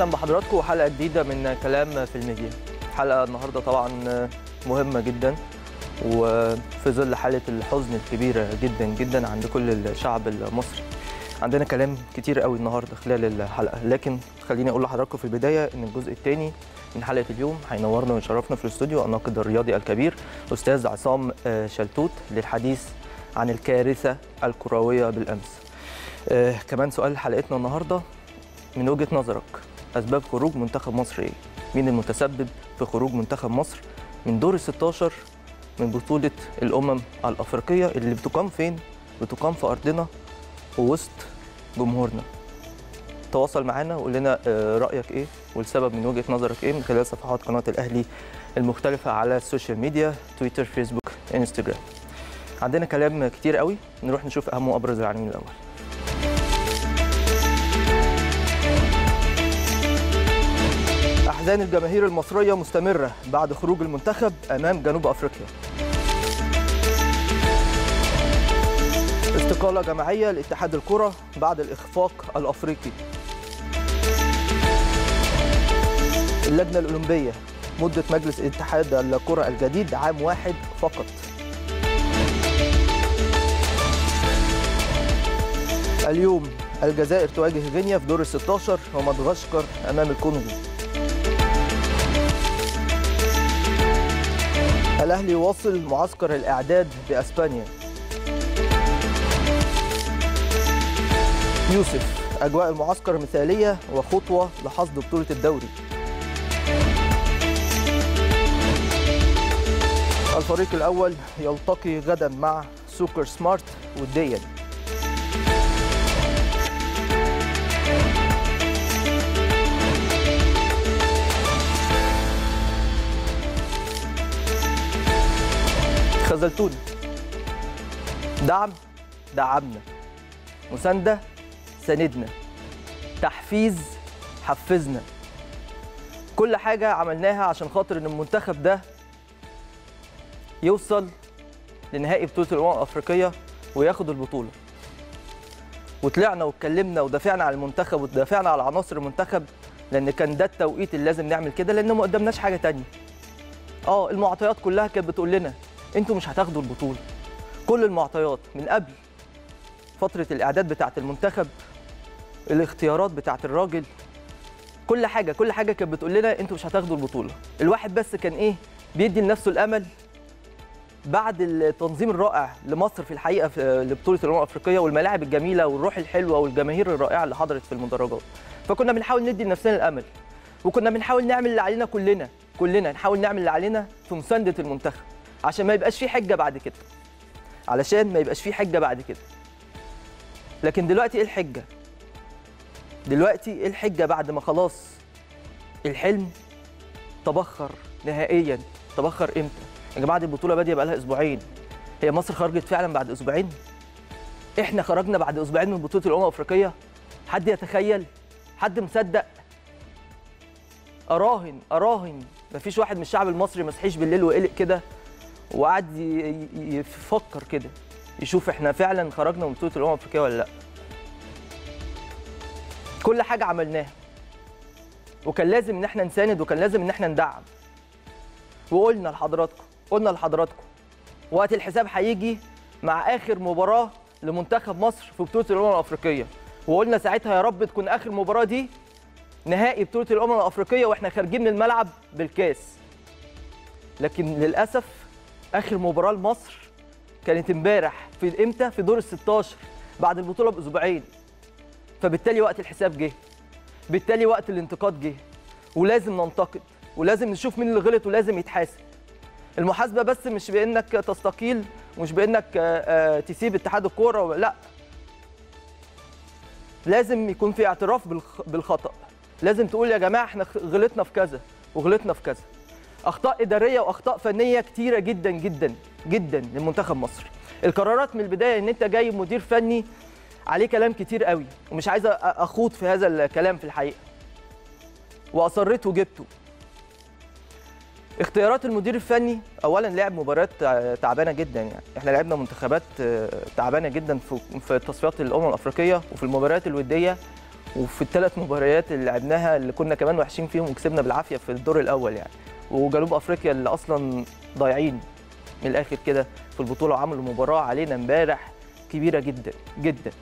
اهلا بحضراتكم وحلقه جديده من كلام في الميديا حلقه النهارده طبعا مهمه جدا وفي ظل حاله الحزن الكبيره جدا جدا عند كل الشعب المصري عندنا كلام كتير قوي النهارده خلال الحلقه لكن خليني اقول لحضراتكم في البدايه ان الجزء الثاني من حلقه اليوم هينورنا ويشرفنا في الاستوديو الناقد الرياضي الكبير استاذ عصام شلتوت للحديث عن الكارثه الكرويه بالامس آه كمان سؤال حلقتنا النهارده من وجهه نظرك اسباب خروج منتخب مصر ايه؟ مين المتسبب في خروج منتخب مصر من دور ال 16 من بطوله الامم الافريقيه اللي بتقام فين؟ بتقام في ارضنا ووسط جمهورنا. تواصل معنا وقول لنا آه رايك ايه والسبب من وجهه نظرك ايه من خلال صفحات قناه الاهلي المختلفه على السوشيال ميديا تويتر فيسبوك انستجرام. عندنا كلام كتير قوي نروح نشوف اهم وابرز العناوين الاول. احزان الجماهير المصريه مستمره بعد خروج المنتخب امام جنوب افريقيا. استقاله جماعيه لاتحاد الكره بعد الاخفاق الافريقي. اللجنه الاولمبيه مده مجلس اتحاد الكره الجديد عام واحد فقط. اليوم الجزائر تواجه غينيا في دور ال 16 ومدغشقر امام الكونغو. الاهلي يواصل معسكر الاعداد باسبانيا. يوسف اجواء المعسكر مثاليه وخطوه لحصد بطوله الدوري. الفريق الاول يلتقي غدا مع سوبر سمارت وديا. خذلتونا دعم دعمنا مساندة ساندنا تحفيز حفزنا كل حاجة عملناها عشان خاطر ان المنتخب ده يوصل لنهائي بطولة الأمم الأفريقية وياخد البطولة وطلعنا واتكلمنا ودافعنا على المنتخب ودافعنا على عناصر المنتخب لأن كان ده التوقيت اللي لازم نعمل كده لأن ما قدامناش حاجة تانية اه المعطيات كلها كانت بتقول لنا انتوا مش هتاخدوا البطوله كل المعطيات من قبل فتره الاعداد بتاعه المنتخب الاختيارات بتاعه الراجل كل حاجه كل حاجه كانت بتقول لنا انتوا مش هتاخدوا البطوله الواحد بس كان ايه بيدي لنفسه الامل بعد التنظيم الرائع لمصر في الحقيقه في لبطوله الامم الافريقيه والملاعب الجميله والروح الحلوه والجماهير الرائعه اللي حضرت في المدرجات فكنا بنحاول ندي لنفسنا الامل وكنا بنحاول نعمل اللي علينا كلنا كلنا نحاول نعمل اللي علينا في مسانده المنتخب عشان ما يبقاش في حجه بعد كده علشان ما يبقاش في حجه بعد كده لكن دلوقتي ايه الحجه دلوقتي ايه الحجه بعد ما خلاص الحلم تبخر نهائيا تبخر امتى يا جماعه دي البطوله باديه بقى لها اسبوعين هي مصر خرجت فعلا بعد اسبوعين احنا خرجنا بعد اسبوعين من بطوله الامم الافريقيه حد يتخيل حد مصدق اراهن اراهن مفيش واحد من الشعب المصري ما صحيش بالليل وقلق كده وقعد يفكر كده يشوف احنا فعلا خرجنا من بطوله الامم الافريقيه ولا لا كل حاجه عملناها وكان لازم ان احنا نساند وكان لازم ان احنا ندعم وقلنا لحضراتكم قلنا لحضراتكم وقت الحساب هيجي مع اخر مباراه لمنتخب مصر في بطوله الامم الافريقيه وقلنا ساعتها يا رب تكون اخر مباراه دي نهائي بطوله الامم الافريقيه واحنا خارجين من الملعب بالكاس لكن للاسف اخر مباراه لمصر كانت امبارح في امتى في دور ال 16 بعد البطوله باسبوعين فبالتالي وقت الحساب جه بالتالي وقت الانتقاد جه ولازم ننتقد ولازم نشوف مين اللي غلط ولازم يتحاسب المحاسبه بس مش بانك تستقيل ومش بانك تسيب اتحاد الكوره لا لازم يكون في اعتراف بالخطا لازم تقول يا جماعه احنا غلطنا في كذا وغلطنا في كذا اخطاء اداريه واخطاء فنيه كتيره جدا جدا جدا لمنتخب مصر القرارات من البدايه ان انت جايب مدير فني عليه كلام كتير قوي ومش عايز اخوض في هذا الكلام في الحقيقه واصريت وجبته اختيارات المدير الفني اولا لعب مباريات تعبانه جدا يعني احنا لعبنا منتخبات تعبانه جدا في في تصفيات الامم الافريقيه وفي المباريات الوديه وفي الثلاث مباريات اللي لعبناها اللي كنا كمان وحشين فيهم وكسبنا بالعافيه في الدور الاول يعني وجنوب افريقيا اللي اصلا ضايعين من الاخر كده في البطوله وعملوا مباراه علينا امبارح كبيره جدا جدا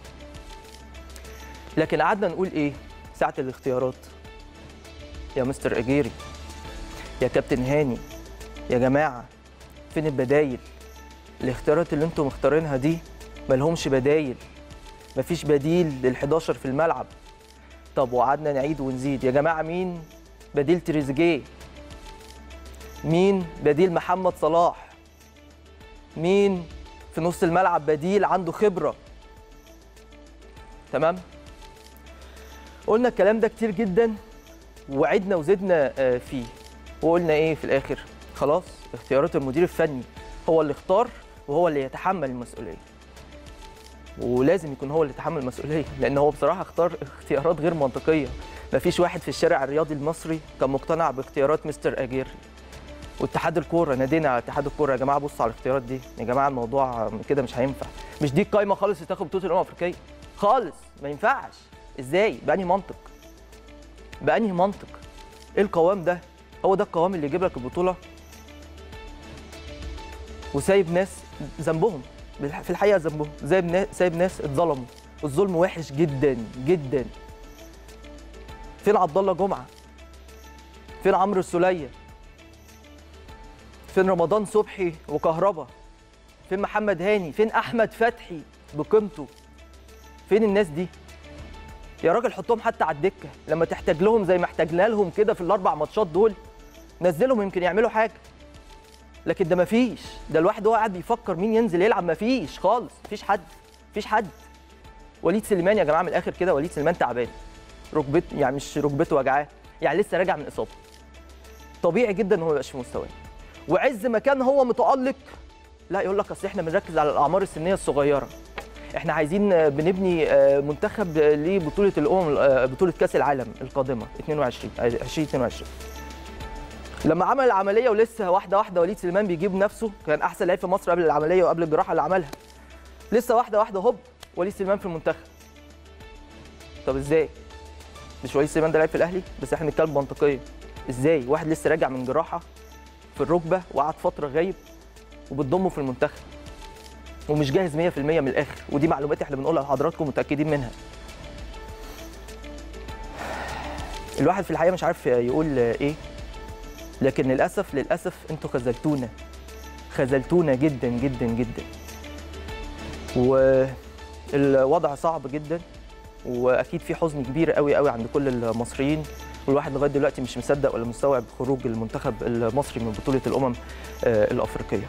لكن قعدنا نقول ايه ساعه الاختيارات يا مستر اجيري يا كابتن هاني يا جماعه فين البدايل الاختيارات اللي انتم مختارينها دي ملهمش بدايل مفيش بديل لل11 في الملعب طب وقعدنا نعيد ونزيد يا جماعه مين بديل تريزيجيه مين بديل محمد صلاح مين في نص الملعب بديل عنده خبره تمام قلنا الكلام ده كتير جدا وعدنا وزدنا آه، فيه وقلنا ايه في الاخر خلاص اختيارات المدير الفني هو اللي اختار وهو اللي يتحمل المسؤوليه ولازم يكون هو اللي يتحمل المسؤوليه لان هو بصراحه اختار اختيارات غير منطقيه مفيش واحد في الشارع الرياضي المصري كان مقتنع باختيارات مستر اجيري واتحاد الكوره نادينا على اتحاد الكوره يا جماعه بصوا على الاختيارات دي يا جماعه الموضوع كده مش هينفع مش دي القايمه خالص اللي تاخد بطوله الامم الافريقيه خالص ما ينفعش ازاي بانهي منطق بانهي منطق ايه القوام ده هو ده القوام اللي يجيب لك البطوله وسايب ناس ذنبهم بالح- في الحقيقه ذنبهم سايب ناس سايب ناس اتظلموا الظلم وحش جدا جدا فين عبد الله جمعه فين عمرو السوليه فين رمضان صبحي وكهربا فين محمد هاني فين احمد فتحي بقيمته فين الناس دي يا راجل حطهم حتى على الدكه لما تحتاج لهم زي ما احتاجنا لهم كده في الاربع ماتشات دول نزلهم يمكن يعملوا حاجه لكن ده مفيش ده الواحد هو قاعد بيفكر مين ينزل يلعب مفيش خالص مفيش حد مفيش حد وليد سليمان يا جماعه من الاخر كده وليد سليمان تعبان ركبته يعني مش ركبته وجعاه يعني لسه راجع من اصابه طبيعي جدا ان هو ما يبقاش في مستواه وعز ما كان هو متالق لا يقول لك اصل احنا بنركز على الاعمار السنيه الصغيره احنا عايزين آه، بنبني آه، منتخب آه، لبطوله الامم آه، بطوله كاس العالم القادمه 22 آه، 2022 لما عمل العمليه ولسه واحده واحده وليد سليمان بيجيب نفسه كان احسن لعيب في مصر قبل العمليه وقبل الجراحه اللي عملها لسه واحده واحده هوب وليد سليمان في المنتخب طب ازاي مش وليد سليمان ده لعيب في الاهلي بس احنا بنتكلم منطقيا ازاي واحد لسه راجع من جراحه في الركبه وقعد فتره غايب وبتضمه في المنتخب ومش جاهز 100% من الاخر ودي معلومات احنا بنقولها لحضراتكم متاكدين منها الواحد في الحقيقه مش عارف يقول ايه لكن للاسف للاسف انتوا خذلتونا خذلتونا جدا جدا جدا والوضع صعب جدا واكيد في حزن كبير قوي قوي عند كل المصريين والواحد لغايه دلوقتي مش مصدق ولا مستوعب خروج المنتخب المصري من بطوله الامم آه، الافريقيه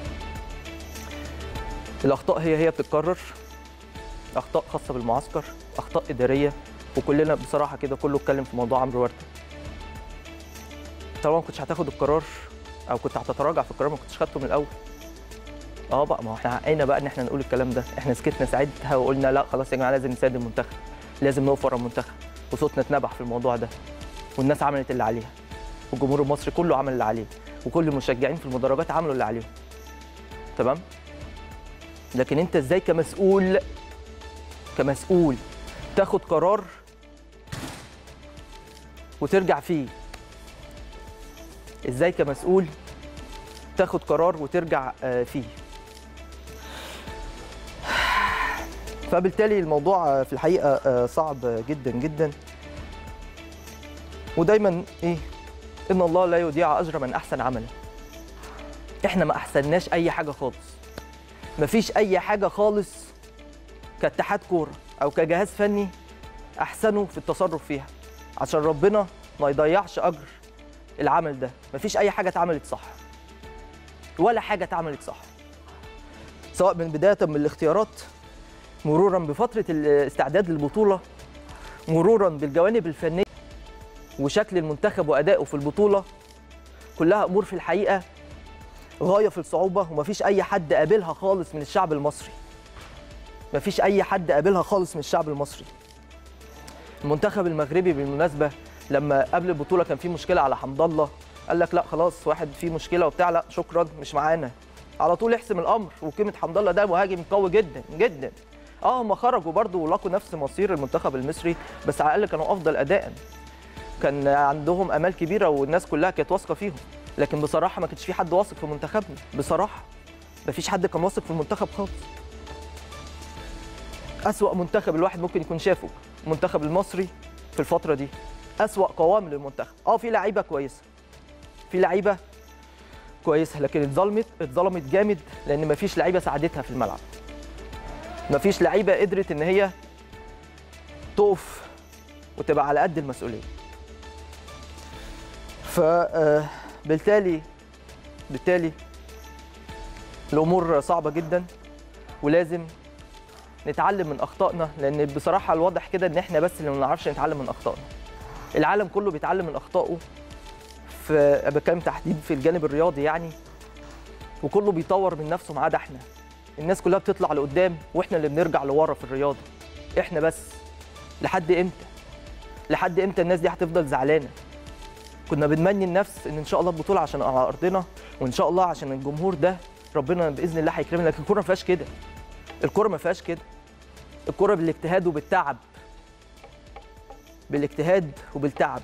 الاخطاء هي هي بتتكرر اخطاء خاصه بالمعسكر اخطاء اداريه وكلنا بصراحه كده كله اتكلم في موضوع عمرو ورده طالما ما كنتش هتاخد القرار او كنت هتتراجع في القرار ما كنتش خدته من الاول اه بقى ما هو احنا حقنا بقى ان احنا نقول الكلام ده احنا سكتنا ساعتها وقلنا لا خلاص يا جماعه لازم نساعد المنتخب لازم نقف ورا المنتخب وصوتنا اتنبح في الموضوع ده والناس عملت اللي عليها والجمهور المصري كله عمل اللي عليه وكل المشجعين في المدرجات عملوا اللي عليهم تمام لكن انت ازاي كمسؤول كمسؤول تاخد قرار وترجع فيه ازاي كمسؤول تاخد قرار وترجع آه، فيه فبالتالي الموضوع آه، في الحقيقه آه، صعب جدا جدا ودايما ايه ان الله لا يضيع اجر من احسن عملا احنا ما احسناش اي حاجه خالص مفيش اي حاجه خالص كاتحاد كوره او كجهاز فني احسنوا في التصرف فيها عشان ربنا ما يضيعش اجر العمل ده مفيش اي حاجه اتعملت صح ولا حاجه اتعملت صح سواء من بدايه من الاختيارات مرورا بفتره الاستعداد للبطوله مرورا بالجوانب الفنيه وشكل المنتخب وادائه في البطوله كلها امور في الحقيقه غايه في الصعوبه ومفيش اي حد قابلها خالص من الشعب المصري مفيش اي حد قابلها خالص من الشعب المصري المنتخب المغربي بالمناسبه لما قبل البطوله كان في مشكله على حمد الله قال لك لا خلاص واحد فيه مشكله وبتاع لا شكرا مش معانا على طول احسم الامر وقيمه حمد الله ده مهاجم قوي جدا جدا اه هم خرجوا برضو ولاقوا نفس مصير المنتخب المصري بس على الاقل كانوا افضل اداء كان عندهم امال كبيره والناس كلها كانت واثقه فيهم لكن بصراحه ما كانش في حد واثق في منتخبنا بصراحه ما فيش حد كان واثق في المنتخب خالص اسوا منتخب الواحد ممكن يكون شافه المنتخب المصري في الفتره دي اسوا قوام للمنتخب اه في لعيبه كويسه في لعيبه كويسه لكن اتظلمت اتظلمت جامد لان ما فيش لعيبه ساعدتها في الملعب ما فيش لعيبه قدرت ان هي تقف وتبقى على قد المسؤوليه فبالتالي بالتالي الامور صعبه جدا ولازم نتعلم من اخطائنا لان بصراحه الواضح كده ان احنا بس اللي ما بنعرفش نتعلم من اخطائنا العالم كله بيتعلم من اخطائه في بتكلم تحديد في الجانب الرياضي يعني وكله بيطور من نفسه ما عدا احنا الناس كلها بتطلع لقدام واحنا اللي بنرجع لورا في الرياضه احنا بس لحد امتى لحد امتى الناس دي هتفضل زعلانه كنا بنمني النفس ان ان شاء الله البطوله عشان على ارضنا وان شاء الله عشان الجمهور ده ربنا باذن الله هيكرمنا لكن الكوره ما فيهاش كده الكوره ما فيهاش كده الكوره بالاجتهاد وبالتعب بالاجتهاد وبالتعب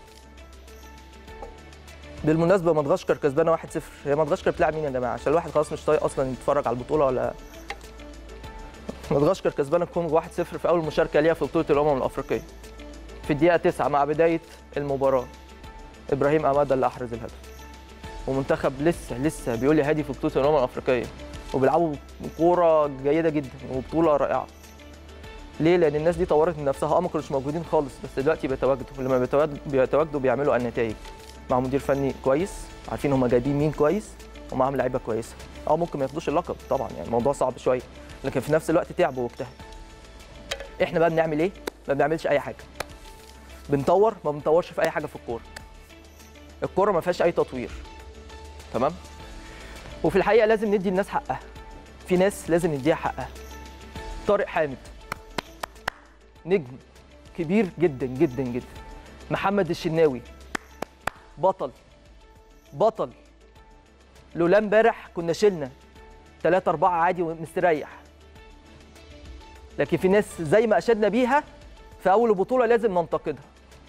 بالمناسبه مدغشقر كسبانه 1-0 هي مدغشقر بتلعب مين يا جماعه عشان الواحد خلاص مش طايق اصلا يتفرج على البطوله ولا مدغشقر كسبانه الكونغو 1-0 في اول مشاركه ليها في بطوله الامم الافريقيه في الدقيقه 9 مع بدايه المباراه ابراهيم اماده اللي احرز الهدف ومنتخب لسه لسه بيقول لي هادي في بطوله الامم الافريقيه وبيلعبوا كوره جيده جدا وبطوله رائعه ليه؟ لان الناس دي طورت من نفسها اه ما كانوش موجودين خالص بس دلوقتي بيتواجدوا ولما بيتواجدوا بيتواجدوا بيعملوا النتائج مع مدير فني كويس عارفين هم جايبين مين كويس ومعاهم لعيبه كويسه اه ممكن ما ياخدوش اللقب طبعا يعني الموضوع صعب شويه لكن في نفس الوقت تعبوا واجتهدوا احنا بقى بنعمل ايه؟ ما بنعملش اي حاجه بنطور ما بنطورش في اي حاجه في الكوره الكوره ما فيهاش اي تطوير تمام وفي الحقيقه لازم ندي الناس حقها في ناس لازم نديها حقها طارق حامد نجم كبير جدا جدا جدا محمد الشناوي بطل بطل لولا امبارح كنا شلنا 3 4 عادي ومستريح لكن في ناس زي ما اشدنا بيها في اول بطوله لازم ننتقدها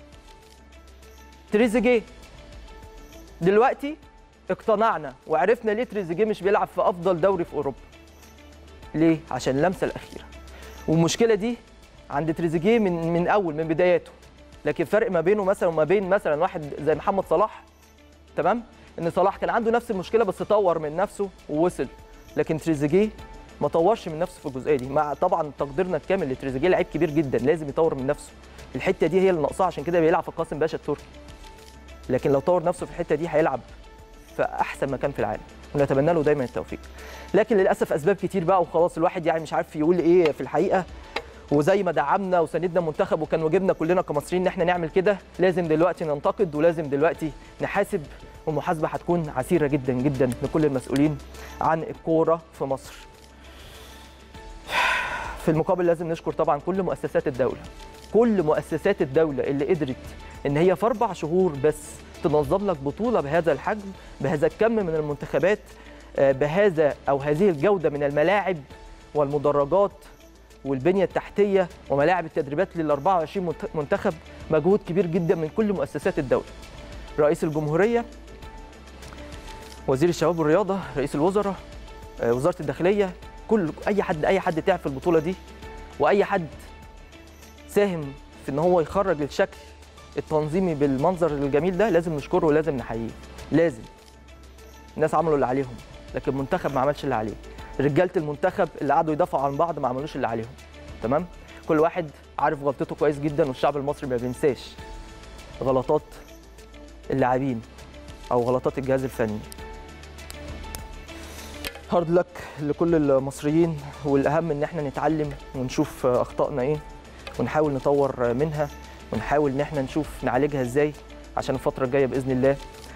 تريزيجيه دلوقتي اقتنعنا وعرفنا ليه تريزيجيه مش بيلعب في افضل دوري في اوروبا ليه عشان اللمسه الاخيره والمشكله دي عند تريزيجيه من من اول من بداياته لكن فرق ما بينه مثلا وما بين مثلا واحد زي محمد صلاح تمام ان صلاح كان عنده نفس المشكله بس طور من نفسه ووصل لكن تريزيجيه ما طورش من نفسه في الجزئيه دي مع طبعا تقديرنا الكامل لتريزيجيه لعيب كبير جدا لازم يطور من نفسه الحته دي هي اللي ناقصاه عشان كده بيلعب في قاسم باشا التركي لكن لو طور نفسه في الحته دي هيلعب في احسن مكان في العالم ونتمنى له دايما التوفيق لكن للاسف اسباب كتير بقى وخلاص الواحد يعني مش عارف يقول ايه في الحقيقه وزي ما دعمنا وساندنا المنتخب وكان واجبنا كلنا كمصريين ان احنا نعمل كده لازم دلوقتي ننتقد ولازم دلوقتي نحاسب والمحاسبه هتكون عسيره جدا جدا لكل المسؤولين عن الكوره في مصر. في المقابل لازم نشكر طبعا كل مؤسسات الدوله. كل مؤسسات الدوله اللي قدرت ان هي في اربع شهور بس تنظم لك بطوله بهذا الحجم بهذا الكم من المنتخبات بهذا او هذه الجوده من الملاعب والمدرجات والبنيه التحتيه وملاعب التدريبات لل 24 منتخب مجهود كبير جدا من كل مؤسسات الدوله. رئيس الجمهوريه وزير الشباب والرياضه، رئيس الوزراء، وزاره الداخليه، كل اي حد اي حد تعب في البطوله دي واي حد ساهم في ان هو يخرج الشكل التنظيمي بالمنظر الجميل ده لازم نشكره ولازم نحييه. لازم. الناس عملوا اللي عليهم لكن المنتخب ما عملش اللي عليه. رجاله المنتخب اللي قعدوا يدافعوا عن بعض ما عملوش اللي عليهم تمام كل واحد عارف غلطته كويس جدا والشعب المصري ما بينساش غلطات اللاعبين او غلطات الجهاز الفني هارد لك لكل المصريين والاهم ان احنا نتعلم ونشوف اخطائنا ايه ونحاول نطور منها ونحاول ان احنا نشوف نعالجها ازاي عشان الفتره الجايه باذن الله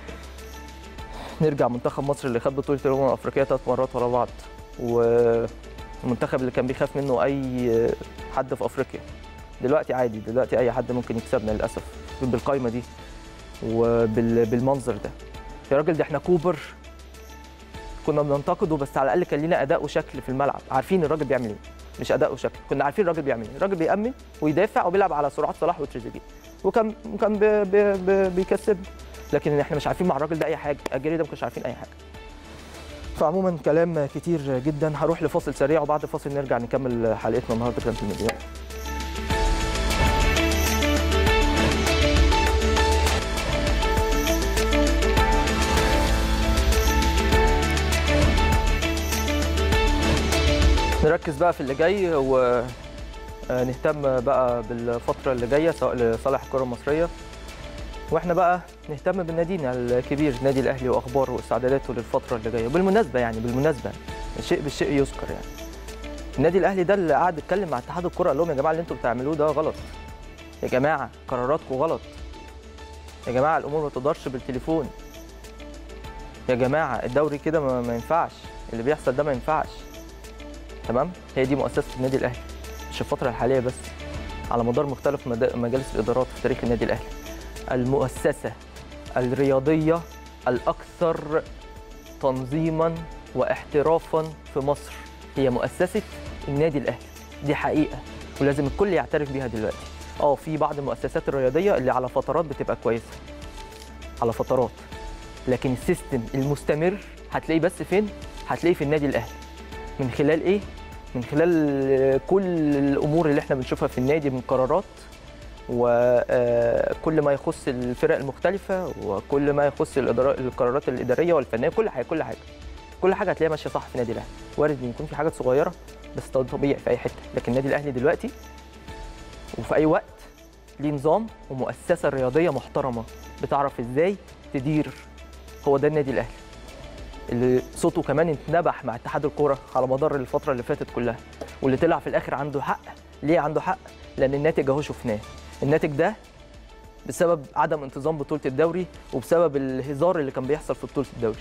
نرجع منتخب مصر اللي خد بطوله الامم الافريقيه ثلاث مرات ورا بعض والمنتخب اللي كان بيخاف منه اي حد في افريقيا دلوقتي عادي دلوقتي اي حد ممكن يكسبنا للاسف بالقايمه دي وبالمنظر ده يا راجل ده احنا كوبر كنا بننتقده بس على الاقل كان لينا اداء وشكل في الملعب عارفين الراجل بيعمل ايه مش اداء وشكل كنا عارفين الراجل بيعمل ايه الراجل بيامن ويدافع وبيلعب على سرعات صلاح وتريزيجيه وكان كان بي بي بي بيكسب لكن احنا مش عارفين مع الراجل ده اي حاجه اجيري ده ما كناش عارفين اي حاجه فعموما كلام كتير جدا هروح لفاصل سريع وبعد الفاصل نرجع نكمل حلقتنا النهارده كان في الميديا نركز بقى في اللي جاي ونهتم بقى بالفترة اللي جاية سواء لصالح الكرة المصرية واحنا بقى نهتم بالنادينا الكبير النادي الاهلي واخباره واستعداداته للفترة اللي جاية وبالمناسبة يعني بالمناسبة الشيء بالشيء يذكر يعني النادي الاهلي ده اللي قعد يتكلم مع اتحاد الكرة قال لهم يا جماعة اللي انتوا بتعملوه ده غلط يا جماعة قراراتكم غلط يا جماعة الامور ما تقدرش بالتليفون يا جماعة الدوري كده ما ما ينفعش اللي بيحصل ده ما ينفعش تمام هي دي مؤسسه النادي الاهلي مش الفتره الحاليه بس على مدار مختلف مد- مجالس الادارات في تاريخ النادي الاهلي المؤسسه الرياضيه الاكثر تنظيما واحترافا في مصر هي مؤسسه النادي الاهلي دي حقيقه ولازم الكل يعترف بيها دلوقتي اه في بعض المؤسسات الرياضيه اللي على فترات بتبقى كويسه على فترات لكن السيستم المستمر هتلاقيه بس فين هتلاقيه في النادي الاهلي من خلال ايه؟ من خلال كل الامور اللي احنا بنشوفها في النادي من قرارات وكل ما يخص الفرق المختلفه وكل ما يخص الإدارة- القرارات الاداريه والفنيه كل حاجه كل حاجه كل حاجه هتلاقيها ماشيه صح في النادي الاهلي وارد ان يكون في حاجات صغيره بس ده طبيعي في اي حته لكن النادي الاهلي دلوقتي وفي اي وقت ليه نظام ومؤسسه رياضيه محترمه بتعرف ازاي تدير هو ده النادي الاهلي اللي صوته كمان اتنبح مع اتحاد الكوره على مدار الفتره اللي فاتت كلها واللي طلع في الاخر عنده حق ليه عنده حق لان الناتج اهو شفناه الناتج ده بسبب عدم انتظام بطوله الدوري وبسبب الهزار اللي كان بيحصل في بطوله الدوري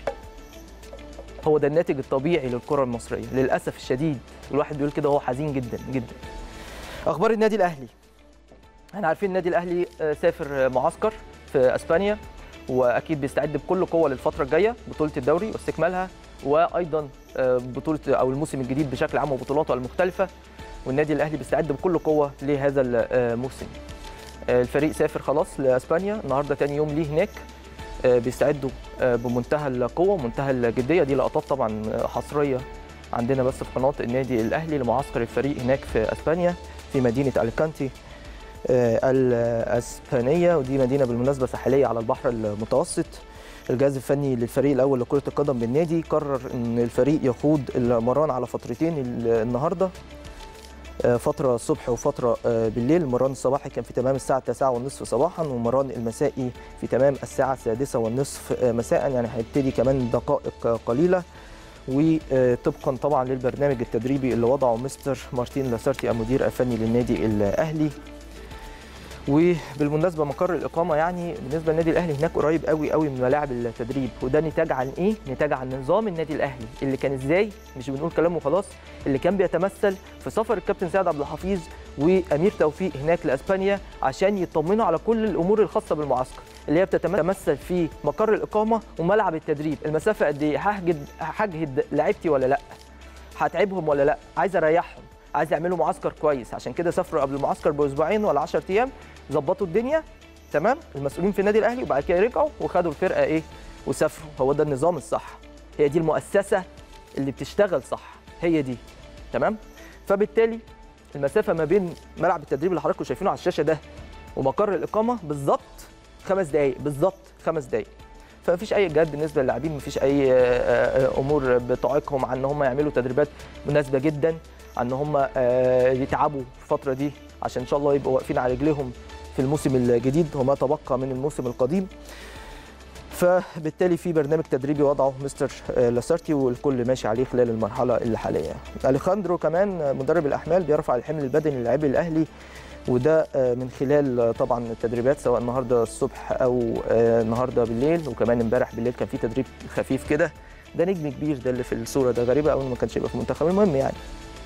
هو ده الناتج الطبيعي للكره المصريه للاسف الشديد الواحد بيقول كده هو حزين جدا جدا اخبار النادي الاهلي احنا عارفين النادي الاهلي آه، سافر معسكر في اسبانيا واكيد بيستعد بكل قوه للفتره الجايه بطوله الدوري واستكمالها وايضا آه، بطوله او الموسم الجديد بشكل عام وبطولاته المختلفه والنادي الاهلي بيستعد بكل قوه لهذا الموسم آه، الفريق سافر خلاص لاسبانيا النهارده تاني يوم ليه هناك آه، بيستعدوا آه، بمنتهى القوه ومنتهى الجديه دي لقطات طبعا آه، حصريه عندنا بس في قناه النادي الاهلي لمعسكر الفريق هناك في اسبانيا في مدينه اليكانتي آه، الاسبانيه ودي مدينه بالمناسبه ساحليه على البحر المتوسط الجهاز الفني للفريق الاول لكره القدم بالنادي قرر ان الفريق يخوض المران على فترتين ال- النهارده آه، فتره الصبح وفتره آه، بالليل المران الصباحي كان في تمام الساعه 9 والنصف صباحا والمران المسائي في تمام الساعه السادسة والنصف آه، مساء يعني هيبتدي كمان دقائق آه، قليله وطبقا طبعا للبرنامج التدريبي اللي وضعه مستر مارتين لاسارتي المدير الفني للنادي الاهلي وبالمناسبه مقر الاقامه يعني بالنسبه للنادي الاهلي هناك قريب قوي قوي من ملاعب التدريب وده نتاج عن ايه نتاج عن نظام النادي الاهلي اللي كان ازاي مش بنقول كلام وخلاص اللي كان بيتمثل في سفر الكابتن سيد عبد الحفيظ وامير توفيق هناك لاسبانيا عشان يطمنوا على كل الامور الخاصه بالمعسكر اللي هي بتتمثل في مقر الاقامه وملعب التدريب المسافه قد ايه هحجد هحجد لعيبتي ولا لا هتعبهم ولا لا عايز اريحهم عايز يعملوا معسكر كويس عشان كده سافروا قبل المعسكر باسبوعين ولا 10 ايام ظبطوا الدنيا تمام المسؤولين في النادي الاهلي وبعد كده رجعوا وخدوا الفرقه ايه وسافروا هو ده النظام الصح هي دي المؤسسه اللي بتشتغل صح هي دي تمام فبالتالي المسافه ما بين ملعب التدريب اللي حضراتكم شايفينه على الشاشه ده ومقر الاقامه بالظبط خمس دقائق بالظبط خمس دقائق فمفيش اي اجهاد بالنسبه للاعبين مفيش اي آه، آه، امور بتعيقهم عن ان هم يعملوا تدريبات مناسبه جدا عن ان هم آه، يتعبوا في الفتره دي عشان ان شاء الله يبقوا واقفين على رجليهم في الموسم الجديد وما تبقى من الموسم القديم فبالتالي في برنامج تدريبي وضعه مستر آه، لاسارتي والكل ماشي عليه خلال المرحله الحاليه. اليخاندرو كمان آه، مدرب الاحمال بيرفع الحمل البدني للاعبي الاهلي وده آه، من خلال آه، طبعا التدريبات سواء النهارده الصبح او آه، النهارده بالليل وكمان امبارح بالليل كان في تدريب خفيف كده ده نجم كبير ده اللي في الصوره ده غريبه قوي ما كانش يبقى في المنتخب المهم يعني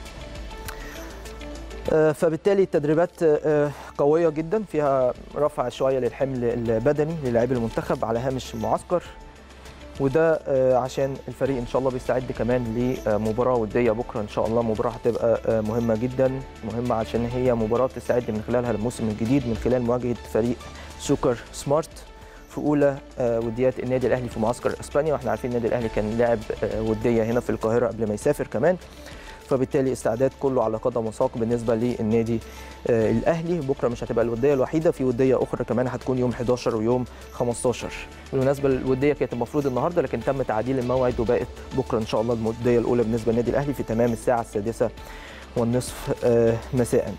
آه، فبالتالي التدريبات آه، قويه جدا فيها رفع شويه للحمل البدني للاعبي المنتخب على هامش المعسكر وده آه، عشان الفريق ان شاء الله بيستعد كمان لمباراه وديه بكره ان شاء الله مباراه هتبقى آه، مهمه جدا مهمه عشان هي مباراه تستعد من خلالها الموسم الجديد من خلال مواجهه فريق سوكر سمارت في اولى آه، وديات النادي الاهلي في معسكر اسبانيا واحنا عارفين النادي الاهلي كان لعب آه، وديه هنا في القاهره قبل ما يسافر كمان فبالتالي استعداد كله على قدم وساق بالنسبه للنادي آه، الاهلي بكره مش هتبقى الوديه الوحيده في وديه اخرى كمان هتكون يوم 11 ويوم 15 بالمناسبه الوديه كانت المفروض النهارده لكن تم تعديل الموعد وبقت بكره ان شاء الله الوديه الاولى بالنسبه للنادي الاهلي في تمام الساعه السادسه والنصف آه، مساء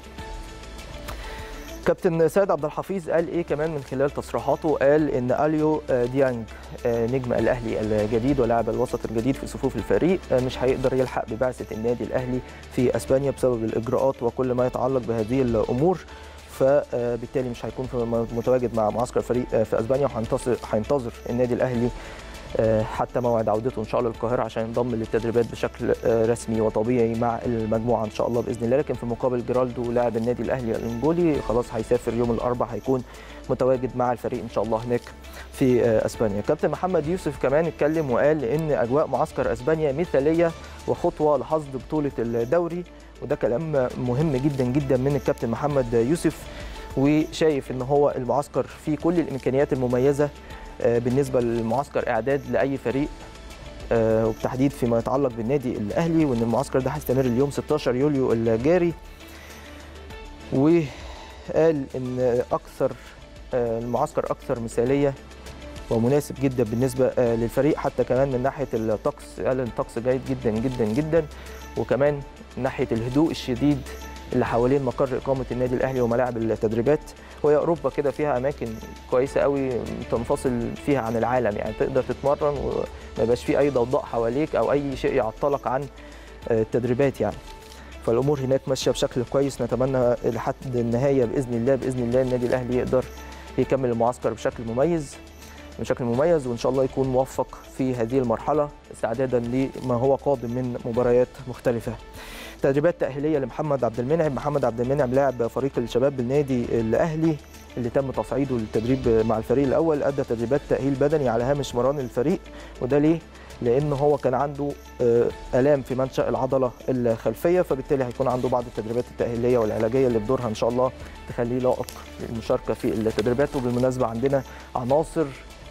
كابتن سيد عبد الحفيظ قال ايه كمان من خلال تصريحاته قال ان اليو آه، ديانج آه، نجم الاهلي الجديد ولاعب الوسط الجديد في صفوف الفريق آه، مش هيقدر يلحق ببعثه النادي الاهلي في اسبانيا بسبب الاجراءات وكل ما يتعلق بهذه الامور فبالتالي مش هيكون في- متواجد مع معسكر فريق آه، في اسبانيا وهينتظر هينتظر النادي الاهلي آه، حتى موعد عودته ان شاء الله للقاهره عشان ينضم للتدريبات بشكل آه، رسمي وطبيعي مع المجموعه ان شاء الله باذن الله لكن في المقابل جيرالدو لاعب النادي الاهلي الانجولي خلاص هيسافر يوم الاربعاء هيكون متواجد مع الفريق ان شاء الله هناك في آه، اسبانيا كابتن محمد يوسف كمان اتكلم وقال ان اجواء معسكر اسبانيا مثاليه وخطوه لحصد بطوله الدوري وده كلام مهم جدا جدا من الكابتن محمد يوسف وشايف ان هو المعسكر فيه كل الامكانيات المميزه آه، بالنسبه للمعسكر اعداد لاي فريق آه، وبالتحديد فيما يتعلق بالنادي الاهلي وان المعسكر ده هيستمر اليوم 16 يوليو الجاري وقال ان اكثر آه، المعسكر اكثر مثاليه ومناسب جدا بالنسبه آه، للفريق حتى كمان من ناحيه الطقس قال الطقس جيد جدا جدا جدا وكمان من ناحيه الهدوء الشديد اللي حوالين مقر اقامه النادي الاهلي وملاعب التدريبات وهي اوروبا كده فيها اماكن كويسه قوي تنفصل فيها عن العالم يعني تقدر تتمرن وما يبقاش في اي ضوضاء حواليك او اي شيء يعطلك عن آه، التدريبات يعني فالامور هناك ماشيه بشكل كويس نتمنى لحد النهايه باذن الله باذن الله النادي الاهلي يقدر يكمل المعسكر بشكل مميز بشكل مميز وان شاء الله يكون موفق في هذه المرحله استعدادا لما هو قادم من مباريات مختلفه. تدريبات تاهيليه لمحمد عبد المنعم، محمد عبد المنعم لاعب فريق الشباب بالنادي الاهلي اللي تم تصعيده للتدريب مع الفريق الاول ادى تدريبات تاهيل بدني على هامش مران الفريق وده ليه؟ لان هو كان عنده آه، الام في منشا العضله الخلفيه فبالتالي هيكون عنده بعض التدريبات التاهيليه والعلاجيه اللي بدورها ان شاء الله تخليه لائق للمشاركه في التدريبات وبالمناسبه عندنا عناصر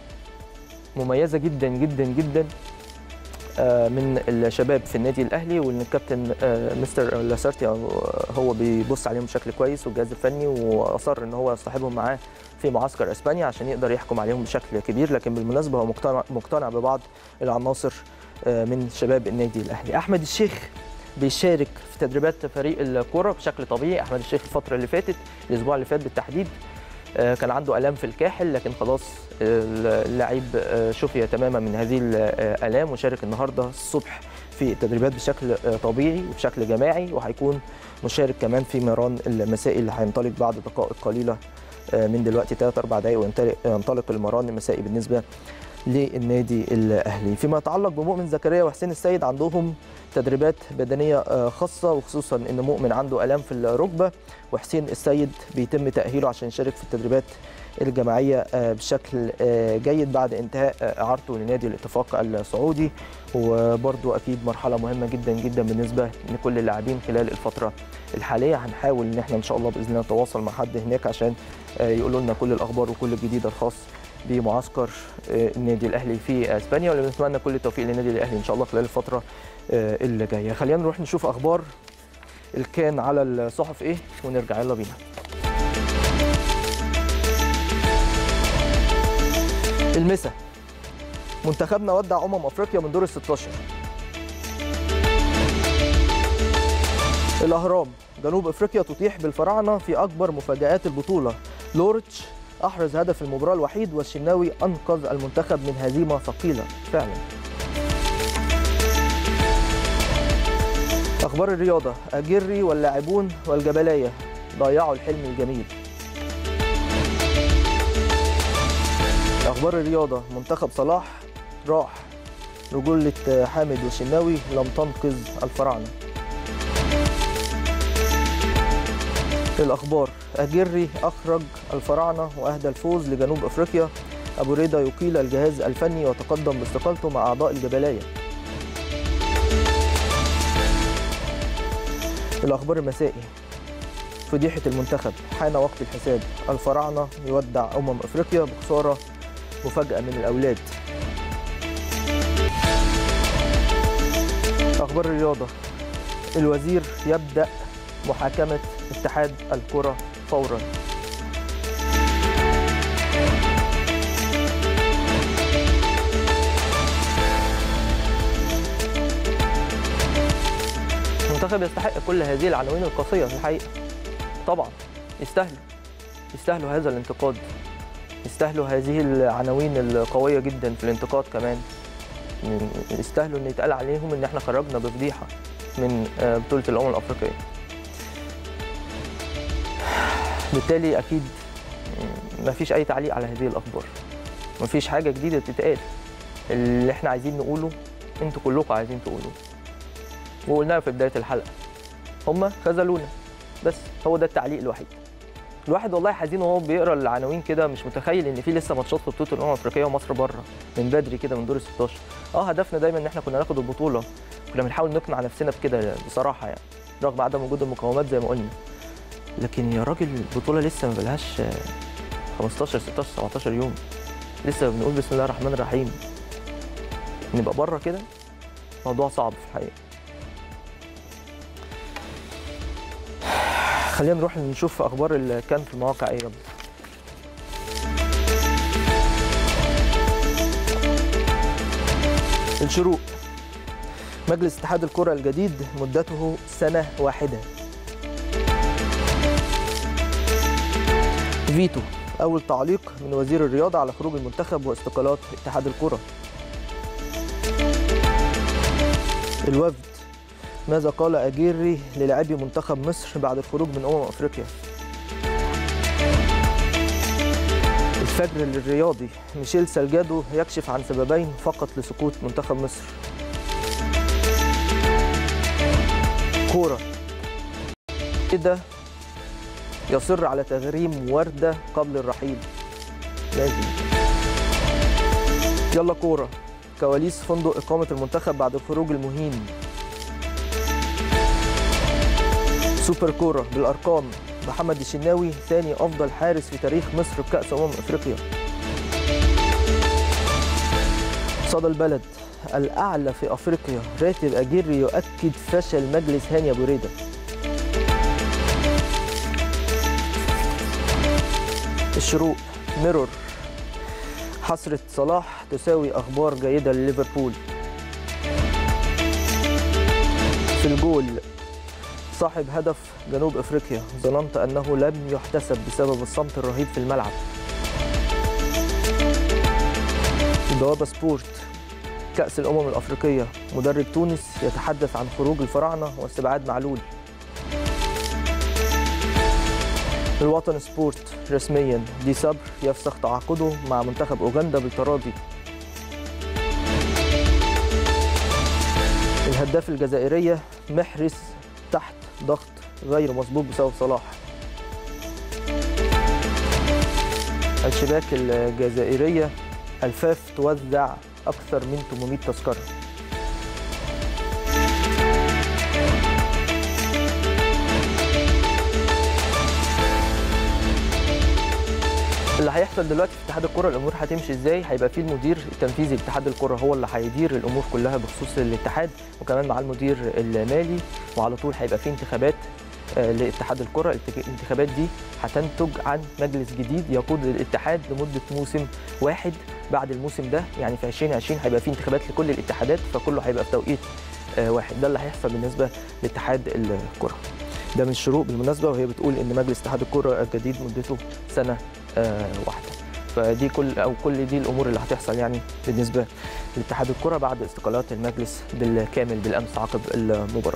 مميزه جدا جدا جدا آه، من الشباب في النادي الاهلي وان الكابتن آه، مستر لاسارتي هو بيبص عليهم بشكل كويس والجهاز الفني واصر ان هو يصطحبهم معاه في معسكر اسبانيا عشان يقدر يحكم عليهم بشكل كبير لكن بالمناسبه هو مقتنع مقتنع ببعض العناصر آه، من شباب النادي الاهلي احمد الشيخ بيشارك في تدريبات فريق الكره بشكل طبيعي احمد الشيخ الفتره اللي فاتت الاسبوع اللي فات بالتحديد آه، كان عنده الام في الكاحل لكن خلاص اللعيب آه، شفي تماما من هذه الالام وشارك النهارده الصبح في التدريبات بشكل آه، طبيعي وبشكل جماعي وهيكون مشارك كمان في مران المسائي اللي هينطلق بعد دقائق قليله آه، من دلوقتي 3 4 دقائق وينطلق ينطلق المران المسائي بالنسبه للنادي الاهلي فيما يتعلق بمؤمن زكريا وحسين السيد عندهم تدريبات بدنيه آه، خاصه وخصوصا ان مؤمن عنده الام في الركبه وحسين السيد بيتم تاهيله عشان يشارك في التدريبات الجماعيه آه، بشكل آه، جيد بعد انتهاء آه، اعارته لنادي الاتفاق السعودي وبرضو اكيد مرحله مهمه جدا جدا بالنسبه لكل اللاعبين خلال الفتره الحاليه هنحاول ان احنا ان شاء الله باذن الله نتواصل مع حد هناك عشان آه، يقولوا لنا كل الاخبار وكل الجديد الخاص بمعسكر آه، النادي الاهلي في اسبانيا ونتمنى كل التوفيق للنادي الاهلي ان شاء الله خلال الفتره آه، اللي جايه خلينا نروح نشوف اخبار الكان على الصحف ايه ونرجع يلا بينا المسا منتخبنا ودع امم افريقيا من دور ال 16 الاهرام جنوب افريقيا تطيح بالفراعنه في اكبر مفاجات البطوله لورتش احرز هدف المباراه الوحيد والشناوي انقذ المنتخب من هزيمه ثقيله فعلا اخبار الرياضه اجري واللاعبون والجبلايه ضيعوا الحلم الجميل اخبار الرياضه منتخب صلاح راح رجولة حامد والشناوي لم تنقذ الفراعنة الأخبار أجري أخرج الفراعنة وأهدى الفوز لجنوب أفريقيا ابو رضا يقيل الجهاز الفني وتقدم باستقالته مع اعضاء الجبليه الاخبار المسائي فضيحه المنتخب حان وقت الحساب الفراعنه يودع امم افريقيا بخساره مفاجاه من الاولاد اخبار الرياضه الوزير يبدا محاكمه اتحاد الكره فورا المنتخب يستحق كل هذه العناوين القاسيه في الحقيقه طبعا يستاهلوا يستاهلوا هذا الانتقاد يستاهلوا هذه العناوين القويه جدا في الانتقاد كمان يستاهلوا ان يتقال عليهم ان احنا خرجنا بفضيحه من بطوله الامم الافريقيه بالتالي اكيد ما فيش اي تعليق على هذه الاخبار ما فيش حاجه جديده تتقال اللي احنا عايزين نقوله انتوا كلكم عايزين تقولوه وقلناها في بدايه الحلقه هم خذلونا بس هو ده التعليق الوحيد الواحد والله حزين وهو بيقرا العناوين كده مش متخيل ان في لسه ماتشات في بطوله الامم الافريقيه ومصر بره من بدري كده من دور ال 16 اه هدفنا دايما ان احنا كنا ناخد البطوله كنا بنحاول نقنع نفسنا بكده بصراحه يعني رغم عدم وجود المقاومات زي ما قلنا لكن يا راجل البطوله لسه ما بلهاش 15 16 17 يوم لسه بنقول بسم الله الرحمن الرحيم نبقى بره كده موضوع صعب في الحقيقه خلينا نروح نشوف اخبار اللي كان في المواقع ايه يلا الشروق مجلس اتحاد الكرة الجديد مدته سنة واحدة فيتو أول تعليق من وزير الرياضة على خروج المنتخب واستقالات اتحاد الكرة الوفد ماذا قال أجيري للاعبي منتخب مصر بعد الخروج من أمم أفريقيا الفجر للرياضي ميشيل سالجادو يكشف عن سببين فقط لسقوط منتخب مصر كورة كده يصر على تغريم وردة قبل الرحيل لازم يلا كورة كواليس فندق إقامة المنتخب بعد الخروج المهين سوبر كورة بالأرقام محمد الشناوي ثاني أفضل حارس في تاريخ مصر بكأس أمم أفريقيا صدى البلد الأعلى في أفريقيا راتب أجيري يؤكد فشل مجلس هاني أبو ريدة الشروق ميرور حسرة صلاح تساوي أخبار جيدة لليفربول في الجول صاحب هدف جنوب افريقيا ظننت انه لم يحتسب بسبب الصمت الرهيب في الملعب بوابه سبورت كاس الامم الافريقيه مدرب تونس يتحدث عن خروج الفراعنه واستبعاد معلول الوطن سبورت رسميا دي صبر يفسخ تعاقده مع منتخب اوغندا بالتراضي الهداف الجزائريه محرز تحت ضغط غير مسبوق بسبب صلاح الشباك الجزائرية الفاف توزع أكثر من 800 تذكرة اللي هيحصل دلوقتي في اتحاد الكره الامور هتمشي ازاي هيبقى في المدير التنفيذي لاتحاد الكره هو اللي هيدير الامور كلها بخصوص الاتحاد وكمان مع المدير المالي وعلى طول هيبقى في انتخابات لاتحاد الكره الانتخابات دي هتنتج عن مجلس جديد يقود الاتحاد لمده موسم واحد بعد الموسم ده يعني في 2020 هيبقى في انتخابات لكل الاتحادات فكله هيبقى في توقيت واحد ده اللي هيحصل بالنسبه لاتحاد الكره ده من الشروق بالمناسبه وهي بتقول ان مجلس اتحاد الكره الجديد مدته سنه واحده فدي كل او كل دي الامور اللي هتحصل يعني بالنسبه لاتحاد الكره بعد استقالات المجلس بالكامل بالامس عقب المباراه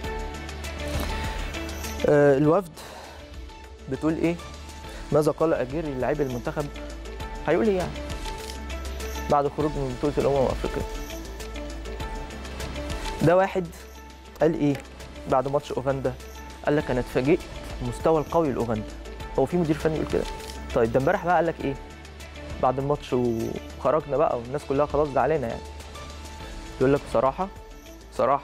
الوفد بتقول ايه ماذا قال اجيري للاعبي المنتخب هيقول ايه يعني بعد الخروج من بطوله الامم الافريقيه ده واحد قال ايه بعد ماتش اوغندا قال لك انا اتفاجئت المستوى القوي لاوغندا هو في مدير فني يقول كده طيب ده امبارح بقى قال لك ايه بعد الماتش وخرجنا بقى والناس كلها خلاص زعلانه يعني يقول لك بصراحه بصراحه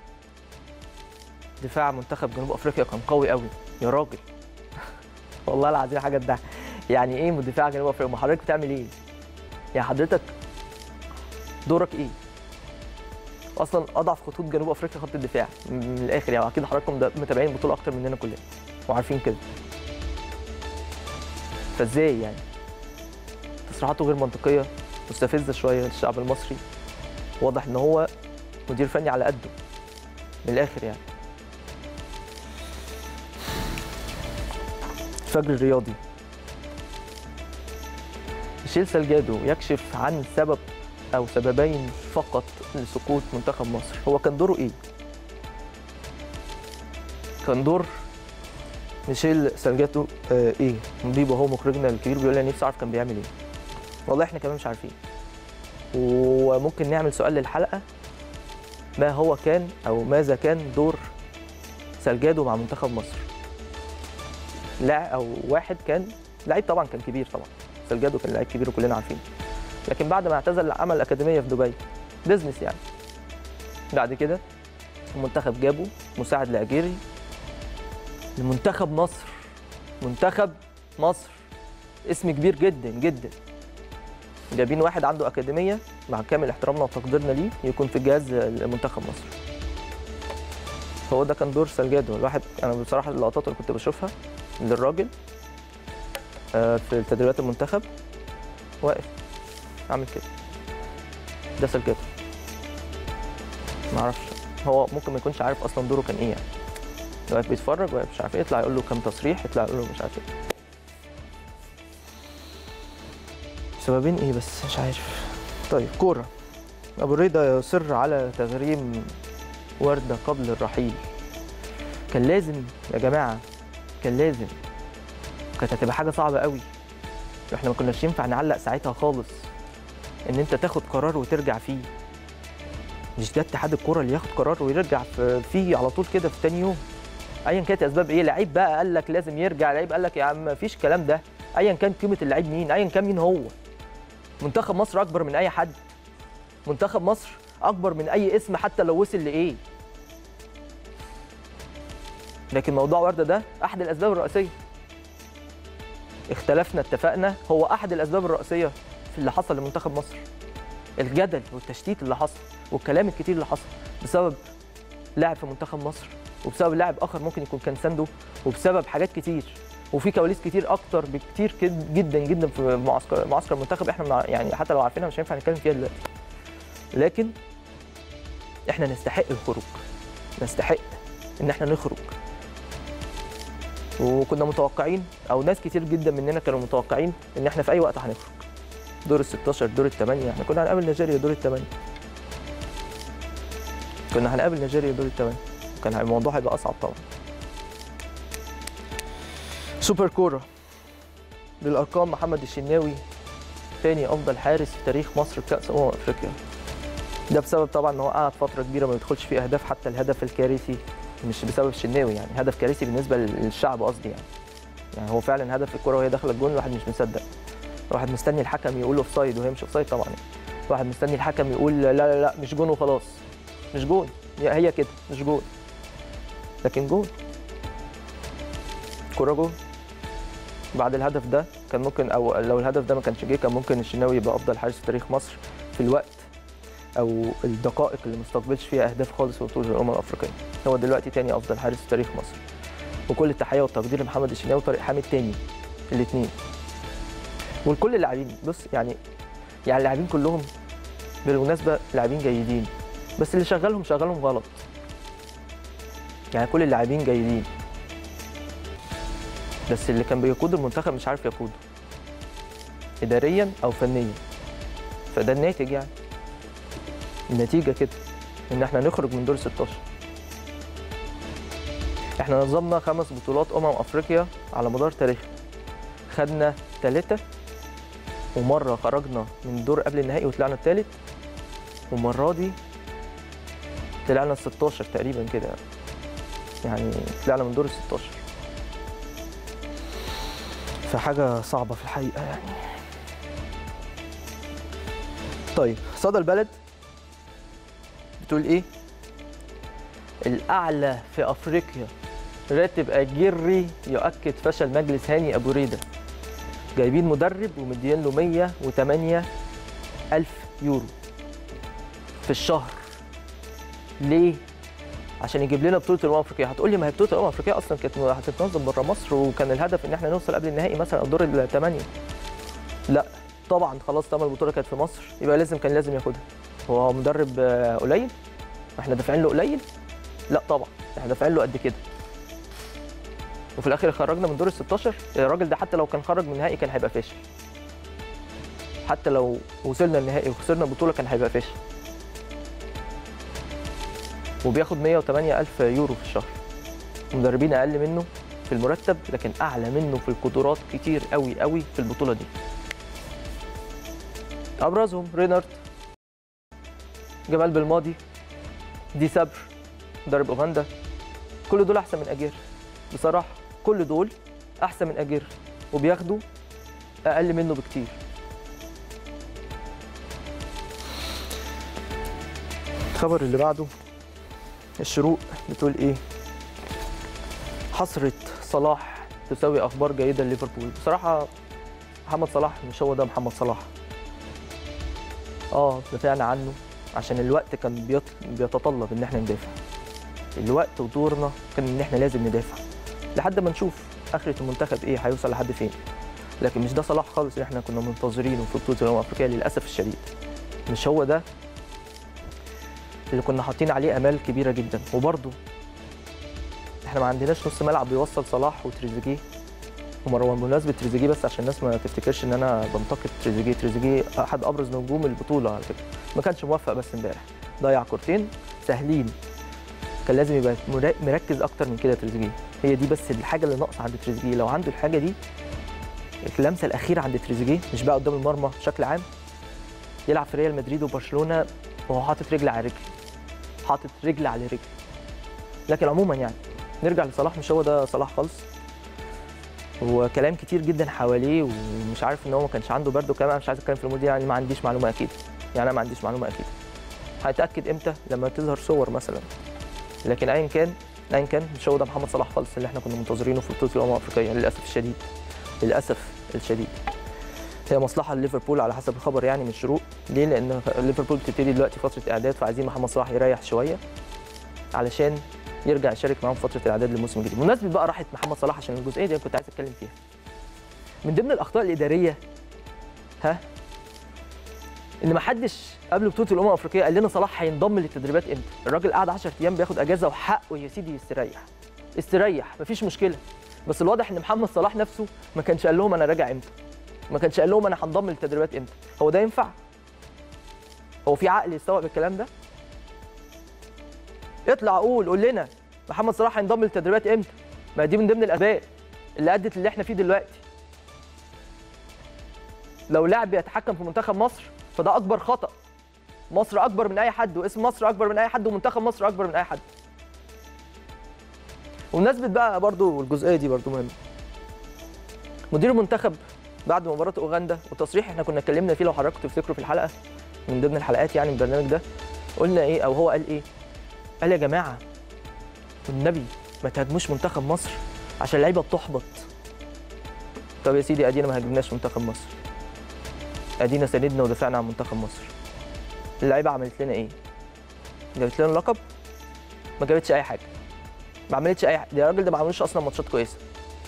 دفاع منتخب جنوب افريقيا كان قوي قوي يا راجل والله العظيم حاجه تضحك يعني ايه دفاع جنوب افريقيا ما حضرتك بتعمل ايه يعني حضرتك دورك ايه اصلا اضعف خطوط جنوب افريقيا خط الدفاع من الاخر يعني اكيد حضراتكم ده- متابعين البطوله اكتر مننا كلنا وعارفين كده فازاي يعني تصريحاته غير منطقيه مستفزه شويه للشعب المصري واضح ان هو مدير فني على قده من الاخر يعني الفجر الرياضي ميشيل سالجادو يكشف عن سبب او سببين فقط لسقوط منتخب مصر هو كان دوره ايه كان دور ميشيل سالجاتو آه ايه بيبو هو مخرجنا الكبير بيقول لي نفسي اعرف كان بيعمل ايه والله احنا كمان مش عارفين وممكن نعمل سؤال للحلقه ما هو كان او ماذا كان دور سالجادو مع منتخب مصر لاعب او واحد كان لعيب طبعا كان كبير طبعا سالجادو كان لعيب كبير وكلنا عارفين لكن بعد ما اعتزل عمل اكاديميه في دبي بزنس يعني بعد كده المنتخب جابه مساعد لاجيري لمنتخب مصر منتخب مصر اسم كبير جدا جدا جايبين واحد عنده اكاديميه مع كامل احترامنا وتقديرنا ليه يكون في جهاز منتخب مصر هو ده كان دور سالجادو الواحد انا بصراحه اللقطات اللي كنت بشوفها للراجل آه، في تدريبات المنتخب واقف عامل كده ده سالجادو معرفش هو ممكن ما يكونش عارف اصلا دوره كان ايه يعني واقف بيتفرج واقف مش عارف ايه يطلع يقول له كام تصريح يطلع يقول له مش عارف ايه سببين ايه بس مش عارف طيب كوره ابو رضا يصر على تغريم ورده قبل الرحيل كان لازم يا جماعه كان لازم كانت هتبقى حاجه صعبه قوي احنا ما كناش ينفع نعلق ساعتها خالص ان انت تاخد قرار وترجع فيه مش ده اتحاد الكوره اللي ياخد قرار ويرجع في- فيه على طول كده في تاني يوم ايا كانت اسباب ايه لعيب بقى قال لك لازم يرجع لعيب قال لك يا عم مفيش الكلام ده ايا كان قيمه اللعيب مين ايا كان مين هو منتخب مصر اكبر من اي حد منتخب مصر اكبر من اي اسم حتى لو وصل لايه لكن موضوع ورده ده احد الاسباب الرئيسيه اختلفنا اتفقنا هو احد الاسباب الرئيسيه في اللي حصل لمنتخب مصر الجدل والتشتيت اللي حصل والكلام الكتير اللي حصل بسبب لاعب في منتخب مصر وبسبب لاعب اخر ممكن يكون كان سانده وبسبب حاجات كتير وفي كواليس كتير اكتر بكتير كد- جدا جدا في معسكر معسكر المنتخب احنا مع- يعني حتى لو عارفينها مش هينفع نتكلم فيها دلوقتي لكن احنا نستحق الخروج نستحق ان احنا نخرج وكنا متوقعين او ناس كتير جدا مننا كانوا متوقعين ان احنا في اي وقت هنخرج دور ال 16 دور الثمانيه احنا كنا هنقابل نيجيريا دور الثمانيه كنا هنقابل نيجيريا دور الثمانيه كان الموضوع هيبقى اصعب طبعا سوبر كوره بالارقام محمد الشناوي تاني افضل حارس في تاريخ مصر في كاس امم افريقيا ده بسبب طبعا ان هو قعد فتره كبيره ما بيدخلش فيه اهداف حتى الهدف الكارثي مش بسبب الشناوي يعني هدف كارثي بالنسبه للشعب قصدي يعني يعني هو فعلا هدف الكره وهي داخله الجون الواحد مش مصدق الواحد مستني الحكم يقول اوف سايد وهي مش اوف سايد طبعا يعني. الواحد مستني الحكم يقول لا لا لا مش جون وخلاص مش جون هي هي كده مش جون لكن جون كرة جون بعد الهدف ده كان ممكن او لو الهدف ده ما كانش جه كان ممكن الشناوي يبقى افضل حارس في تاريخ مصر في الوقت او الدقائق اللي ما استقبلش فيها اهداف خالص في بطوله الامم الافريقيه هو دلوقتي تاني افضل حارس في تاريخ مصر وكل التحيه والتقدير لمحمد الشناوي وطارق حامد تاني الاثنين ولكل اللاعبين بص يعني يعني اللاعبين كلهم بالمناسبه لاعبين جيدين بس اللي شغلهم شغلهم غلط يعني كل اللاعبين جيدين بس اللي كان بيقود المنتخب مش عارف يقوده اداريا او فنيا فده الناتج يعني النتيجه كده ان احنا نخرج من دور 16 احنا نظمنا خمس بطولات امم افريقيا على مدار تاريخنا خدنا ثلاثه ومره خرجنا من دور قبل النهائي وطلعنا الثالث والمره دي طلعنا ال 16 تقريبا كده يعني طلعنا من دور ال 16 فحاجه صعبه في الحقيقه يعني طيب صدى البلد بتقول ايه الاعلى في افريقيا راتب اجري يؤكد فشل مجلس هاني ابو ريده جايبين مدرب ومدين له 108 الف يورو في الشهر ليه عشان يجيب لنا بطوله الامم الافريقيه هتقول لي ما هي بطوله الامم الافريقيه اصلا كانت هتتنظم بره مصر وكان الهدف ان احنا نوصل قبل النهائي مثلا او دور الثمانيه لا طبعا خلاص طالما البطوله كانت في مصر يبقى لازم كان لازم ياخدها هو مدرب آه، قليل احنا دافعين له قليل لا طبعا احنا دافعين له قد كده وفي الاخر خرجنا من دور ال 16 الراجل ده حتى لو كان خرج من النهائي كان هيبقى فاشل حتى لو وصلنا النهائي وخسرنا البطوله كان هيبقى فاشل وبياخد 108 ألف يورو في الشهر مدربين أقل منه في المرتب لكن أعلى منه في القدرات كتير قوي قوي في البطولة دي أبرزهم رينارد جمال بالماضي دي سبر مدرب أوغندا كل دول أحسن من أجير بصراحة كل دول أحسن من أجير وبياخدوا أقل منه بكتير الخبر اللي بعده الشروق بتقول ايه حصرة صلاح تساوي اخبار جيده لليفربول بصراحه محمد صلاح مش هو ده محمد صلاح اه دافعنا عنه عشان الوقت كان بيط- بيتطلب ان احنا ندافع الوقت ودورنا كان ان احنا لازم ندافع لحد ما نشوف اخره المنتخب ايه هيوصل لحد فين لكن مش ده صلاح خالص اللي احنا كنا منتظرينه في بطوله الامم الافريقيه للاسف الشديد مش هو ده اللي كنا حاطين عليه امال كبيره جدا وبرده احنا ما عندناش نص ملعب بيوصل صلاح وتريزيجيه ومروان بمناسبه تريزيجيه بس عشان الناس ما تفتكرش ان انا بنتقد تريزيجيه تريزيجيه احد ابرز نجوم البطوله على فكره ما كانش موفق بس امبارح ضيع كورتين سهلين كان لازم يبقى مرا- مركز اكتر من كده تريزيجيه هي دي بس الحاجه اللي ناقصه عند تريزيجيه لو عنده الحاجه دي اللمسه الاخيره عند تريزيجيه مش بقى قدام المرمى بشكل عام يلعب في ريال مدريد وبرشلونه وهو حاطط رجل على رجل حاطط رجل على رجل لكن عموما يعني نرجع لصلاح مش هو ده صلاح خالص وكلام كتير جدا حواليه ومش عارف ان هو ما كانش عنده برد وكمان أنا مش عايز اتكلم في الامور دي يعني ما عنديش معلومه اكيد يعني انا ما عنديش معلومه اكيد هيتاكد امتى لما تظهر صور مثلا لكن ايا كان ايا كان مش هو ده محمد صلاح خالص اللي احنا كنا منتظرينه في بطوله الامم الافريقيه للاسف الشديد للاسف الشديد هي مصلحه لليفربول على حسب الخبر يعني من الشروق ليه لان ليفربول بتبتدي دلوقتي فتره اعداد فعايزين محمد صلاح يريح شويه علشان يرجع يشارك معاهم فتره الاعداد للموسم الجديد بمناسبه بقى راحه محمد صلاح عشان الجزئيه دي أنا كنت عايز اتكلم فيها من ضمن الاخطاء الاداريه ها ان ما حدش قبل بطوله الامم الافريقيه قال لنا صلاح هينضم للتدريبات امتى الراجل قعد 10 ايام بياخد اجازه وحقه يا سيدي يستريح استريح مفيش مشكله بس الواضح ان محمد صلاح نفسه ما كانش قال لهم انا راجع امتى ما كانش قال لهم انا هنضم للتدريبات امتى هو ده ينفع هو في عقل يستوعب الكلام ده اطلع قول قول لنا محمد صلاح هينضم للتدريبات امتى ما دي من ضمن الاسباب اللي ادت اللي احنا فيه دلوقتي لو لاعب بيتحكم في منتخب مصر فده اكبر خطا مصر اكبر من اي حد واسم مصر اكبر من اي حد ومنتخب مصر اكبر من اي حد وبمناسبه بقى برضو الجزئيه دي برضو مهمه مدير المنتخب بعد مباراه اوغندا وتصريح احنا كنا اتكلمنا فيه لو حضراتكم تفتكروا في الحلقه من ضمن الحلقات يعني من البرنامج ده قلنا ايه او هو قال ايه قال يا جماعه والنبي ما تهاجموش منتخب مصر عشان اللعيبه بتحبط طب يا سيدي ادينا ما هاجمناش منتخب مصر ادينا ساندنا ودافعنا عن منتخب مصر اللعيبه عملت لنا ايه جابت لنا لقب ما جابتش اي حاجه ما عملتش اي حاجه ده الراجل ده ما عملوش اصلا ماتشات كويسه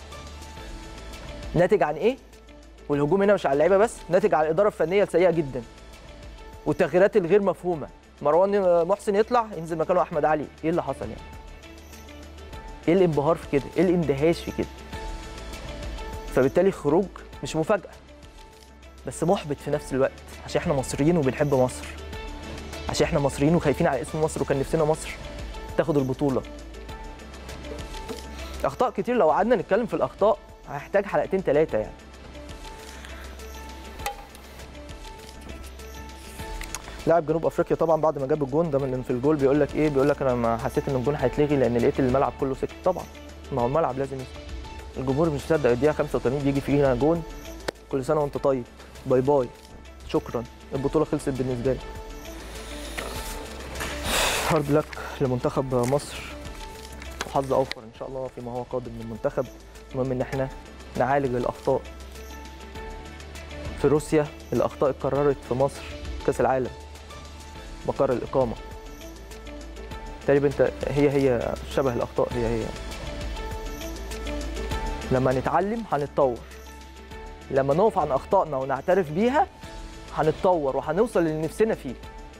ناتج عن ايه والهجوم هنا مش على اللعيبه بس ناتج على الاداره الفنيه السيئه جدا والتغييرات الغير مفهومه مروان محسن يطلع ينزل مكانه احمد علي ايه اللي حصل يعني ايه الانبهار في كده ايه الاندهاش في كده فبالتالي خروج مش مفاجاه بس محبط في نفس الوقت عشان احنا مصريين وبنحب مصر عشان احنا مصريين وخايفين على اسم مصر وكان نفسنا مصر تاخد البطوله اخطاء كتير لو قعدنا نتكلم في الاخطاء هيحتاج حلقتين ثلاثه يعني لاعب جنوب افريقيا طبعا بعد ما جاب الجون ده من في الجول بيقول لك ايه بيقول لك انا ما حسيت ان الجون هيتلغي لان لقيت الملعب كله سكت طبعا ما هو الملعب لازم يسكت الجمهور مش مصدق الدقيقه 85 بيجي فينا جون كل سنه وانت طيب باي باي شكرا البطوله خلصت بالنسبه لي هارد لك لمنتخب مصر وحظ اوفر ان شاء الله فيما هو قادم من المنتخب المهم ان احنا نعالج الاخطاء في روسيا الاخطاء اتكررت في مصر كاس العالم مقر الاقامه تقريبا انت هي هي شبه الاخطاء هي هي لما نتعلم هنتطور لما نقف عن اخطائنا ونعترف بيها هنتطور وهنوصل للي نفسنا فيه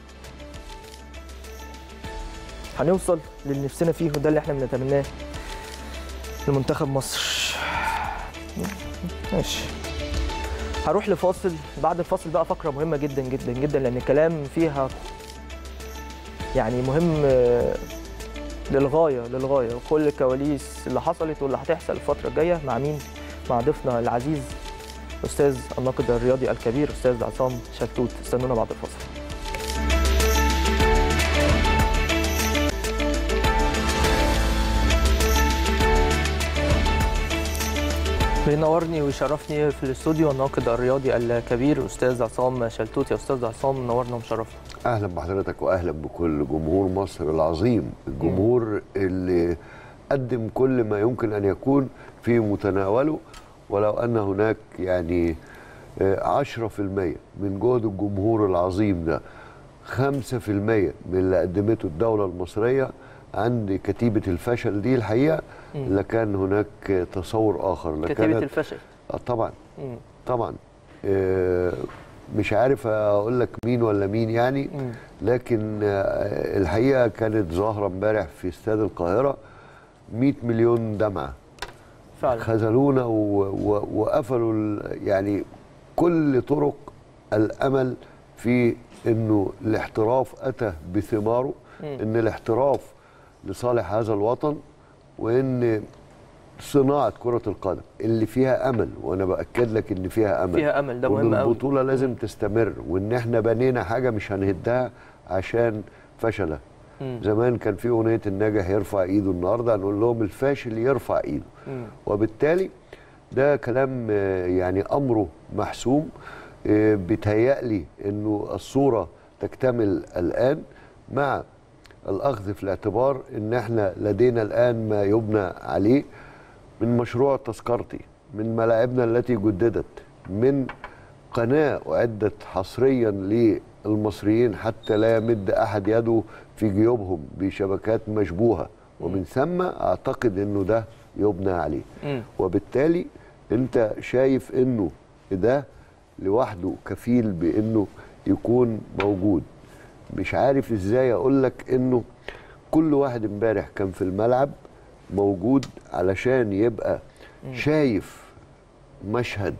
هنوصل للي نفسنا فيه وده اللي احنا بنتمناه لمنتخب مصر ماشي هروح لفاصل بعد الفاصل بقى فقره مهمه جدا جدا جدا لان الكلام فيها يعني مهم آه، للغايه للغايه وكل الكواليس اللي حصلت واللي هتحصل الفتره الجايه مع مين؟ مع ضيفنا العزيز استاذ الناقد الرياضي الكبير استاذ عصام شلتوت استنونا بعد الفاصل بينورني ويشرفني في الاستوديو الناقد الرياضي الكبير استاذ عصام شلتوت يا استاذ عصام نورنا ومشرفنا اهلا بحضرتك واهلا بكل جمهور مصر العظيم الجمهور اللي قدم كل ما يمكن ان يكون في متناوله ولو ان هناك يعني آه، 10% من جهد الجمهور العظيم ده 5% من اللي قدمته الدولة المصرية عند كتيبة الفشل دي الحقيقة مم. لكان هناك تصور آخر كتيبه لكانت الفشل آه، طبعا مم. طبعا آه، مش عارف اقول لك مين ولا مين يعني مم. لكن آه، الحقيقه كانت ظاهره امبارح في استاد القاهره 100 مليون دمعه فعلا خذلونا و- و- وقفلوا ال- يعني كل طرق الامل في انه الاحتراف اتى بثماره مم. ان الاحتراف لصالح هذا الوطن وان صناعه كره القدم اللي فيها امل وانا باكد لك ان فيها امل فيها امل ده وإن مهم قوي البطوله لازم تستمر وان احنا بنينا حاجه مش هنهدها عشان فشله مم. زمان كان في اغنيه الناجح يرفع ايده النهارده هنقول لهم الفاشل يرفع ايده مم. وبالتالي ده كلام آه، يعني امره محسوم آه، بيتهيألي انه الصوره تكتمل الان مع الاخذ في الاعتبار ان احنا لدينا الان ما يبنى عليه من مشروع تذكرتي من ملاعبنا التي جددت من قناه اعدت حصريا للمصريين حتى لا يمد احد يده في جيوبهم بشبكات مشبوهه ومن ثم اعتقد انه ده يبنى عليه مم. وبالتالي انت شايف انه ده لوحده كفيل بانه يكون موجود مش عارف ازاي اقول لك انه كل واحد امبارح كان في الملعب موجود علشان يبقى شايف مشهد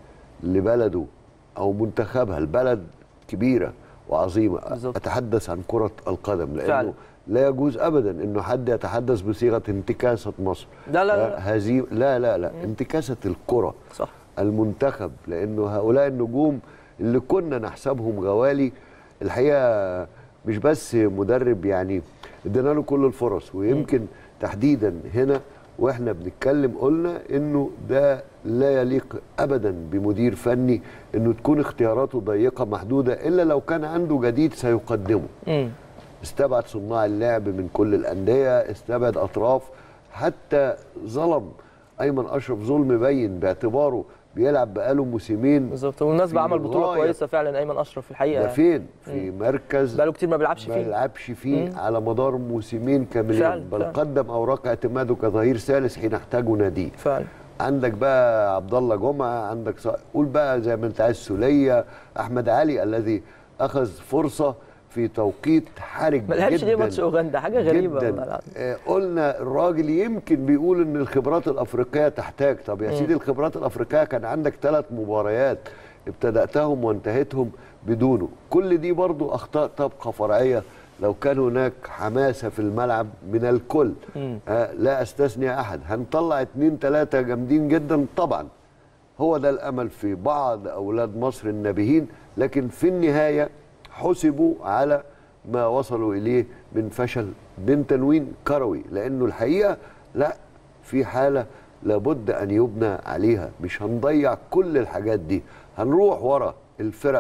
لبلده او منتخبها البلد كبيره وعظيمه بالظبط. اتحدث عن كره القدم لانه فعلا. لا يجوز ابدا انه حد يتحدث بصيغه انتكاسه مصر لا لا لا هزيم لا لا لا انتكاسه الكره صح المنتخب لانه هؤلاء النجوم اللي كنا نحسبهم غوالي الحقيقه مش بس مدرب يعني ادينا له كل الفرص ويمكن تحديدا هنا واحنا بنتكلم قلنا انه ده لا يليق ابدا بمدير فني انه تكون اختياراته ضيقه محدوده الا لو كان عنده جديد سيقدمه مم. استبعد صناع اللعب من كل الانديه استبعد اطراف حتى ظلم ايمن اشرف ظلم بين باعتباره بيلعب بقاله موسمين بالظبط والمناسبه في عمل بطوله غاية- كويسه فعلا ايمن اشرف في الحقيقه ده فين في مركز بقاله كتير ما بيلعبش ما فيه يلعبش فيه مم. على مدار موسمين كاملين فعلا، بل فعلا. قدم اوراق اعتماده كظهير ثالث حين احتاجه ناديه فعلا عندك بقى عبد الله جمعه عندك ص... قول بقى زي ما انت عايز سوليه احمد علي الذي اخذ فرصه في توقيت حرج ما لعبش ليه جداً. ماتش اوغندا حاجه غريبه والله جدا العظيم. آه، قلنا الراجل يمكن بيقول ان الخبرات الافريقيه تحتاج طب يا سيدي الخبرات الافريقيه كان عندك ثلاث مباريات ابتداتهم وانتهيتهم بدونه كل دي برضو اخطاء تبقى فرعيه لو كان هناك حماسه في الملعب من الكل مم. آه لا استثني احد هنطلع اتنين تلاته جامدين جدا طبعا هو ده الامل في بعض اولاد مصر النابهين لكن في النهايه حسبوا على ما وصلوا اليه من فشل من تنوين كروي لانه الحقيقه لا في حاله لابد ان يبنى عليها مش هنضيع كل الحاجات دي هنروح ورا الفرق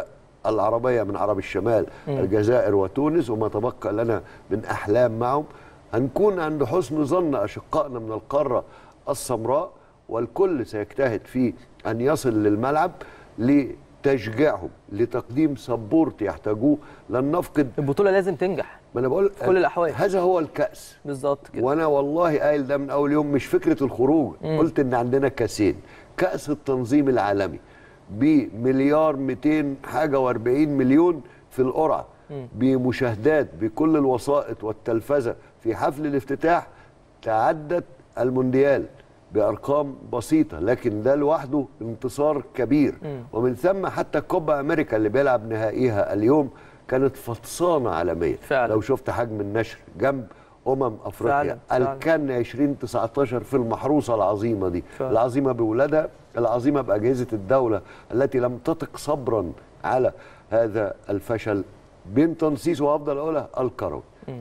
العربيه من عرب الشمال الجزائر وتونس وما تبقى لنا من احلام معهم هنكون عند حسن ظن اشقائنا من القاره السمراء والكل سيجتهد في ان يصل للملعب لتشجيعهم لتقديم سبورت يحتاجوه لن نفقد البطوله لازم تنجح ما انا بقول في كل الأحوال. هذا هو الكاس بالظبط كده وانا والله قايل ده من اول يوم مش فكره الخروج مم. قلت ان عندنا كاسين كاس التنظيم العالمي بمليار 200 حاجه و40 مليون في القرعه مم. بمشاهدات بكل الوسائط والتلفزه في حفل الافتتاح تعدت المونديال بارقام بسيطه لكن ده لوحده انتصار كبير مم. ومن ثم حتى كوبا امريكا اللي بيلعب نهائيها اليوم كانت فطسانه عالميا فعلا. لو شفت حجم النشر جنب امم افريقيا فعلا، فعلا. الكان 2019 في المحروسه العظيمه دي فعلا. العظيمه بولادها العظيمه باجهزه الدوله التي لم تطق صبرا على هذا الفشل بين تنصيص وافضل اقولها الكروي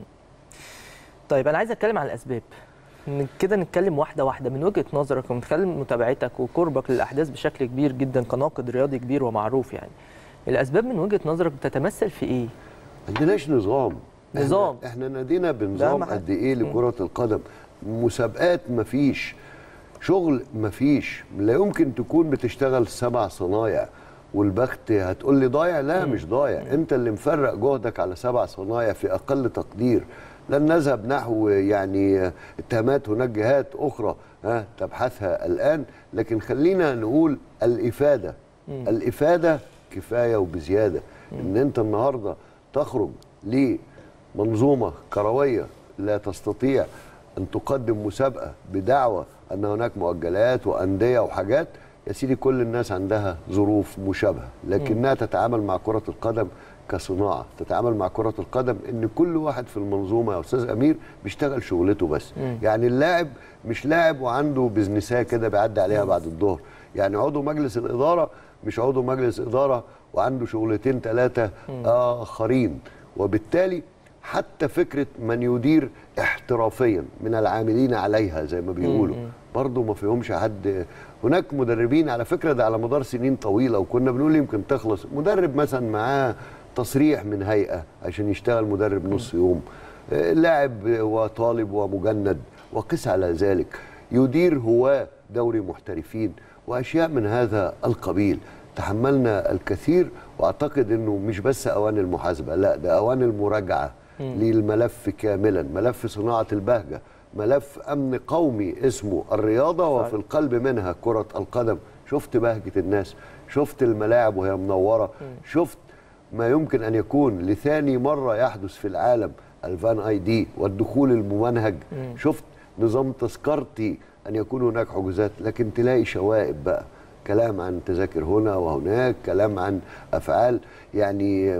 طيب انا عايز اتكلم عن الاسباب من كده نتكلم واحده واحده من وجهه نظرك ومن خلال متابعتك وقربك للاحداث بشكل كبير جدا كناقد رياضي كبير ومعروف يعني الاسباب من وجهه نظرك بتتمثل في ايه ما عندناش نظام نظام. احنا, احنا نادينا ده بنظام أهم حاجة. قد ايه لكره القدم مسابقات مفيش شغل مفيش لا يمكن تكون بتشتغل سبع صنايع والبخت هتقول لي ضايع لا مش ضايع انت اللي مفرق جهدك على سبع صنايع في اقل تقدير لن نذهب نحو يعني اتهامات هناك جهات اخرى ها تبحثها الان لكن خلينا نقول الافاده الافاده كفايه وبزياده ان انت النهارده تخرج لمنظومه كرويه لا تستطيع ان تقدم مسابقه بدعوى ان هناك مؤجلات وانديه وحاجات يا سيدي كل الناس عندها ظروف مشابهه لكنها تتعامل مع كره القدم كصناعه تتعامل مع كره القدم ان كل واحد في المنظومه يا استاذ امير بيشتغل شغلته بس مم. يعني اللاعب مش لاعب وعنده بزنسيه كده بيعدي عليها بعد الظهر يعني عضو مجلس الاداره مش عضو مجلس اداره وعنده شغلتين ثلاثه اخرين وبالتالي حتى فكره من يدير احترافيا من العاملين عليها زي ما بيقولوا مم. برضه ما فيهمش حد هناك مدربين على فكره ده على مدار سنين طويله وكنا بنقول يمكن تخلص مدرب مثلا معاه تصريح من هيئه عشان يشتغل مدرب نص يوم آه، لاعب وطالب ومجند وقس على ذلك يدير هواه دوري محترفين واشياء من هذا القبيل تحملنا الكثير واعتقد انه مش بس اوان المحاسبه لا ده اوان المراجعه للملف كاملا ملف صناعه البهجه ملف امن قومي اسمه الرياضه وفي القلب منها كره القدم شفت بهجه الناس شفت الملاعب وهي منوره شفت ما يمكن ان يكون لثاني مره يحدث في العالم الفان اي دي والدخول الممنهج شفت نظام تذكرتي ان يكون هناك حجوزات لكن تلاقي شوائب بقى كلام عن تذاكر هنا وهناك كلام عن افعال يعني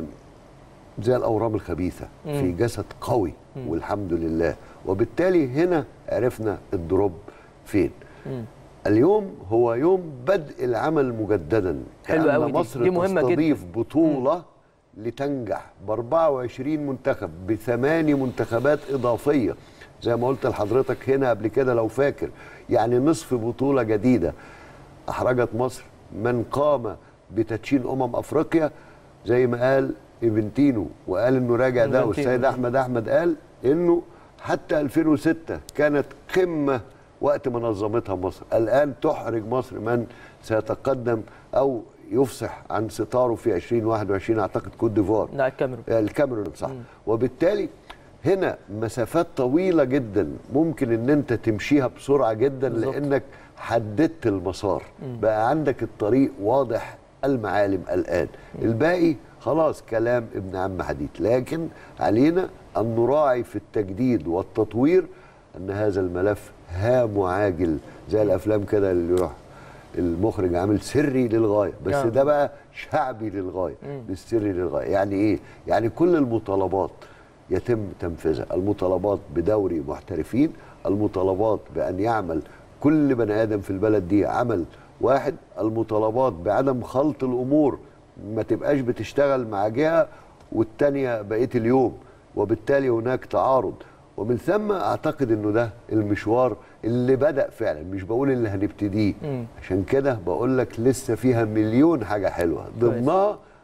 زي الاورام الخبيثه في جسد قوي والحمد لله وبالتالي هنا عرفنا الدروب فين مم. اليوم هو يوم بدء العمل مجددا حلو كأن قوي دي. مصر دي مهمة جدا. تستضيف بطولة لتنجح ب 24 منتخب بثماني منتخبات إضافية زي ما قلت لحضرتك هنا قبل كده لو فاكر يعني نصف بطولة جديدة أحرجت مصر من قام بتدشين أمم أفريقيا زي ما قال إيفنتينو وقال إنه راجع ده إنفانتينو. والسيد أحمد أحمد قال إنه حتى 2006 كانت قمة وقت ما نظمتها مصر الآن تحرج مصر من سيتقدم أو يفصح عن ستاره في 2021 أعتقد كوت ديفوار لا الكاميرون الكاميرون صح وبالتالي هنا مسافات طويلة جدا ممكن ان انت تمشيها بسرعة جدا بالظبط. لانك حددت المسار بقى عندك الطريق واضح المعالم الآن الباقي خلاص كلام ابن عم حديد لكن علينا أن نراعي في التجديد والتطوير أن هذا الملف هام وعاجل زي الأفلام كده اللي يروح المخرج عامل سري للغايه بس نعم. ده بقى شعبي للغايه مش سري للغايه يعني ايه يعني كل المطالبات يتم تنفيذها المطالبات بدوري محترفين المطالبات بان يعمل كل بني ادم في البلد دي عمل واحد المطالبات بعدم خلط الامور ما تبقاش بتشتغل مع جهه والتانيه بقيه اليوم وبالتالي هناك تعارض ومن ثم اعتقد انه ده المشوار اللي بدا فعلا مش بقول اللي هنبتديه مم. عشان كده بقول لك لسه فيها مليون حاجه حلوه ضمنها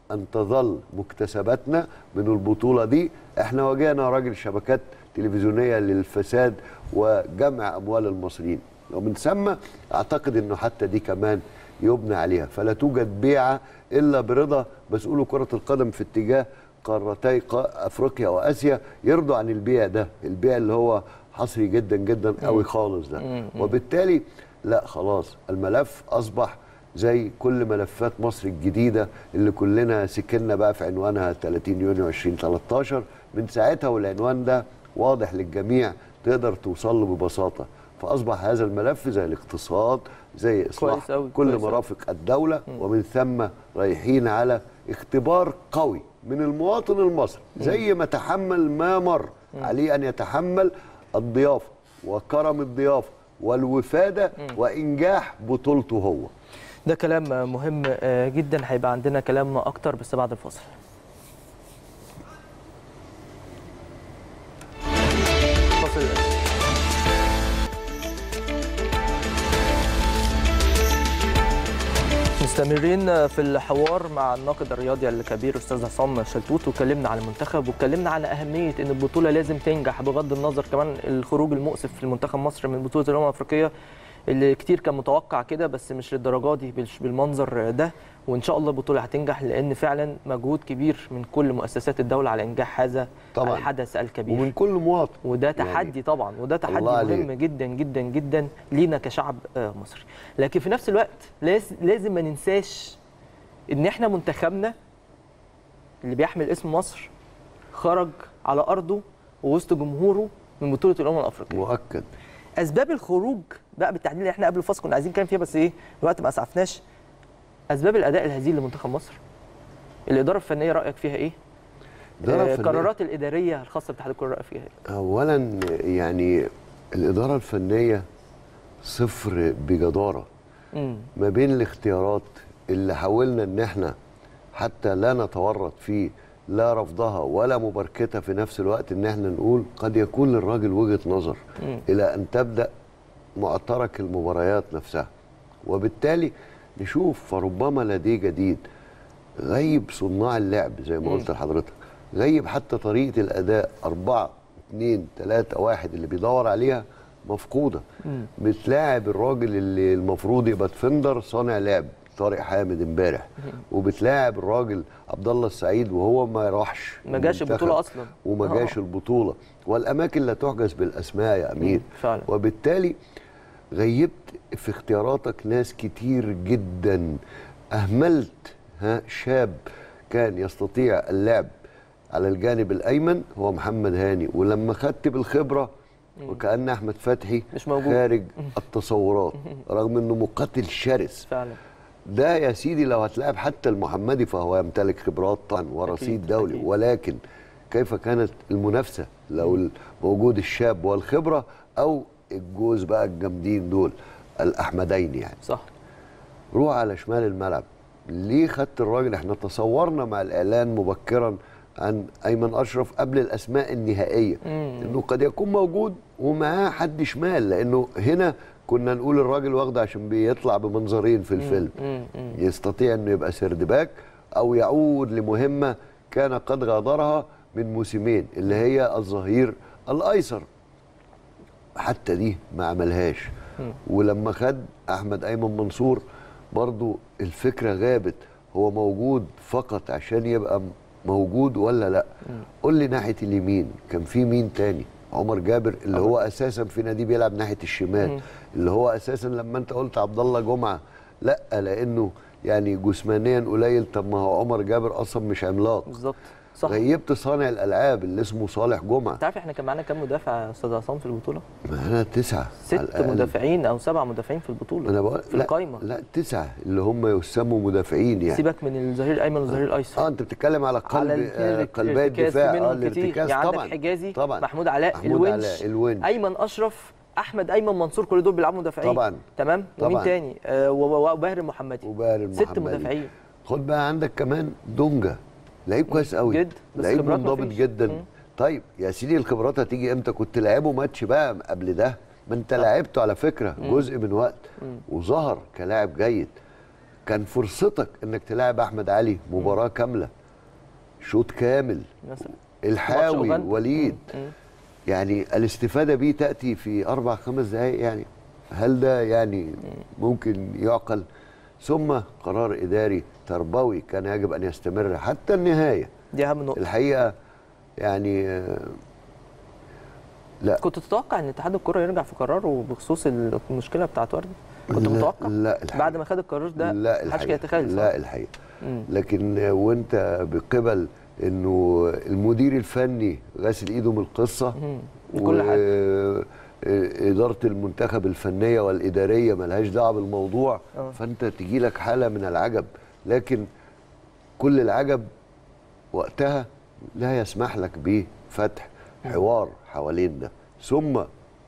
ان تظل مكتسباتنا من البطوله دي احنا واجهنا راجل شبكات تلفزيونيه للفساد وجمع اموال المصريين ومن ثم اعتقد انه حتى دي كمان يبنى عليها فلا توجد بيعه الا برضا مسؤول كره القدم في اتجاه قارتي قا- افريقيا واسيا يرضوا عن البيع ده البيع اللي هو حصري جدا جدا قوي خالص ده وبالتالي لا خلاص الملف اصبح زي كل ملفات مصر الجديده اللي كلنا سكننا بقى في عنوانها 30 يونيو 2013 من ساعتها والعنوان ده واضح للجميع تقدر توصل له ببساطه فاصبح هذا الملف زي الاقتصاد زي اصلاح كويس أوي، كل كويس أوي. مرافق الدوله ومن ثم رايحين على اختبار قوي من المواطن المصري زي ما تحمل ما مر عليه ان يتحمل الضيافه وكرم الضيافه والوفاده وانجاح بطولته هو ده كلام مهم آه، جدا هيبقى عندنا كلام اكتر بس بعد الفاصل فاصل مستمرين في الحوار مع الناقد الرياضي الكبير استاذ عصام شلتوت وكلمنا عن المنتخب واتكلمنا عن اهميه ان البطوله لازم تنجح بغض النظر كمان الخروج المؤسف لمنتخب مصر من بطوله الامم الافريقيه اللي كتير كان متوقع كده بس مش للدرجه دي مش بالمنظر ده وان شاء الله البطوله هتنجح لان فعلا مجهود كبير من كل مؤسسات الدوله على انجاح هذا طبعاً. الحدث الكبير ومن كل مواطن وده يعني تحدي طبعا وده تحدي الله عليك. مهم جدا جدا جدا لينا كشعب آه، مصري لكن في نفس الوقت لاز- لازم ما ننساش ان احنا منتخبنا اللي بيحمل اسم مصر خرج على ارضه ووسط جمهوره من بطوله الامم الافريقيه مؤكد اسباب الخروج بقى بالتحديد اللي احنا قبل الفاصل كنا عايزين نتكلم فيها بس ايه الوقت ما اسعفناش اسباب الاداء الهزيل لمنتخب مصر الاداره الفنيه رايك فيها ايه إدارة آه، فنية. القرارات الاداريه الخاصه باتحاد الكره رايك فيها ايه اولا يعني الاداره الفنيه صفر بجداره امم ما بين الاختيارات اللي حاولنا ان احنا حتى لا نتورط في لا رفضها ولا مباركتها في نفس الوقت ان احنا نقول قد يكون للراجل وجهه نظر مم. الى ان تبدا معترك المباريات نفسها وبالتالي نشوف فربما لديه جديد غيب صناع اللعب زي ما قلت لحضرتك غيب حتى طريقه الاداء 4 2 3 1 اللي بيدور عليها مفقوده مم. بتلاعب الراجل اللي المفروض يبقى ديفندر صانع لعب طارق حامد امبارح وبتلاعب الراجل عبد الله السعيد وهو ما راحش ما جاش المنتخب البطولة أصلاً. وما آه. جاش البطوله والاماكن لا تحجز بالاسماء يا امير مم، فعلا. وبالتالي غيبت في اختياراتك ناس كتير جدا اهملت ها شاب كان يستطيع اللعب على الجانب الايمن هو محمد هاني ولما خدت بالخبره وكان احمد فتحي مش موجود. خارج التصورات رغم انه مقاتل شرس فعلا ده يا سيدي لو هتلاعب حتى المحمدي فهو يمتلك خبرات طبعا ورصيد أكيد، دولي أكيد. ولكن كيف كانت المنافسه لو موجود الشاب والخبره او الجوز بقى الجامدين دول الاحمدين يعني صح روح على شمال الملعب ليه خدت الراجل احنا تصورنا مع الاعلان مبكرا عن ايمن اشرف قبل الاسماء النهائيه مم. انه قد يكون موجود ومعاه حد شمال لانه هنا كنا نقول الراجل واخده عشان بيطلع بمنظرين في الفيلم مم. مم. يستطيع انه يبقى سيرد باك او يعود لمهمه كان قد غادرها من موسمين اللي هي الظهير الايسر حتى دي ما عملهاش ولما خد احمد ايمن منصور برضو الفكره غابت هو موجود فقط عشان يبقى م- موجود ولا لا قول لي ناحيه اليمين كان في مين تاني عمر جابر اللي هو اساسا في نادي بيلعب ناحيه الشمال اللي هو اساسا لما انت قلت عبد الله جمعه لا لانه يعني جسمانيا قليل طب ما هو عمر جابر اصلا مش عملاق بالظبط صح غيبت صانع الالعاب اللي اسمه صالح جمعه انت عارف احنا كان معانا كام مدافع يا استاذ عصام في البطوله؟ معانا تسعه على ست الأقل. مدافعين او سبع مدافعين في البطوله انا بقول في لا القايمه لا تسعه اللي هم يسموا مدافعين يعني سيبك من الظهير الايمن والظهير الايسر اه انت بتتكلم على قلب على آه الارتكاز قلبي في الدفاع اه منهم كتير. الارتكاز يعني طبعا عندك حجازي طبعا محمود علاء محمود الونش علاء الونش ايمن اشرف احمد ايمن منصور كل دول بيلعبوا مدافعين طبعاً. تمام ومين طبعاً. تاني آه و- و- وباهر المحمدي وباهر ست المحمدي. مدافعين خد بقى عندك كمان دونجا لعيب كويس قوي جد، بس لعيب خبرات منضبط مفيش. جدا مم. طيب يا سيدي الخبرات هتيجي امتى كنت لاعبه ماتش بقى قبل ده ما انت لعبته على فكره جزء من وقت وظهر كلاعب جيد كان فرصتك انك تلاعب احمد علي مباراه كامله شوط كامل مثلا الحاوي أوغندا. وليد مم. يعني الاستفاده بيه تاتي في اربع خمس دقائق يعني هل ده يعني ممكن يعقل ثم قرار اداري تربوي كان يجب ان يستمر حتى النهايه دي اهم نقطه الحقيقه يعني آه، لا كنت تتوقع ان اتحاد الكره يرجع في قراره بخصوص المشكله بتاعت وردي كنت لا- متوقع لا الحقيقة. بعد ما خد القرار ده لا محدش كان الحقيقه يتخيل لا صح؟ الحقيقه مم. لكن آه، وانت بقبل انه المدير الفني غاسل ايده من القصه مم. وكل حاجه و- إدارة المنتخب الفنية والإدارية ملهاش دعوة بالموضوع آه. فأنت تجي لك حالة من العجب لكن كل العجب وقتها لا يسمح لك بفتح حوار حوالين ده ثم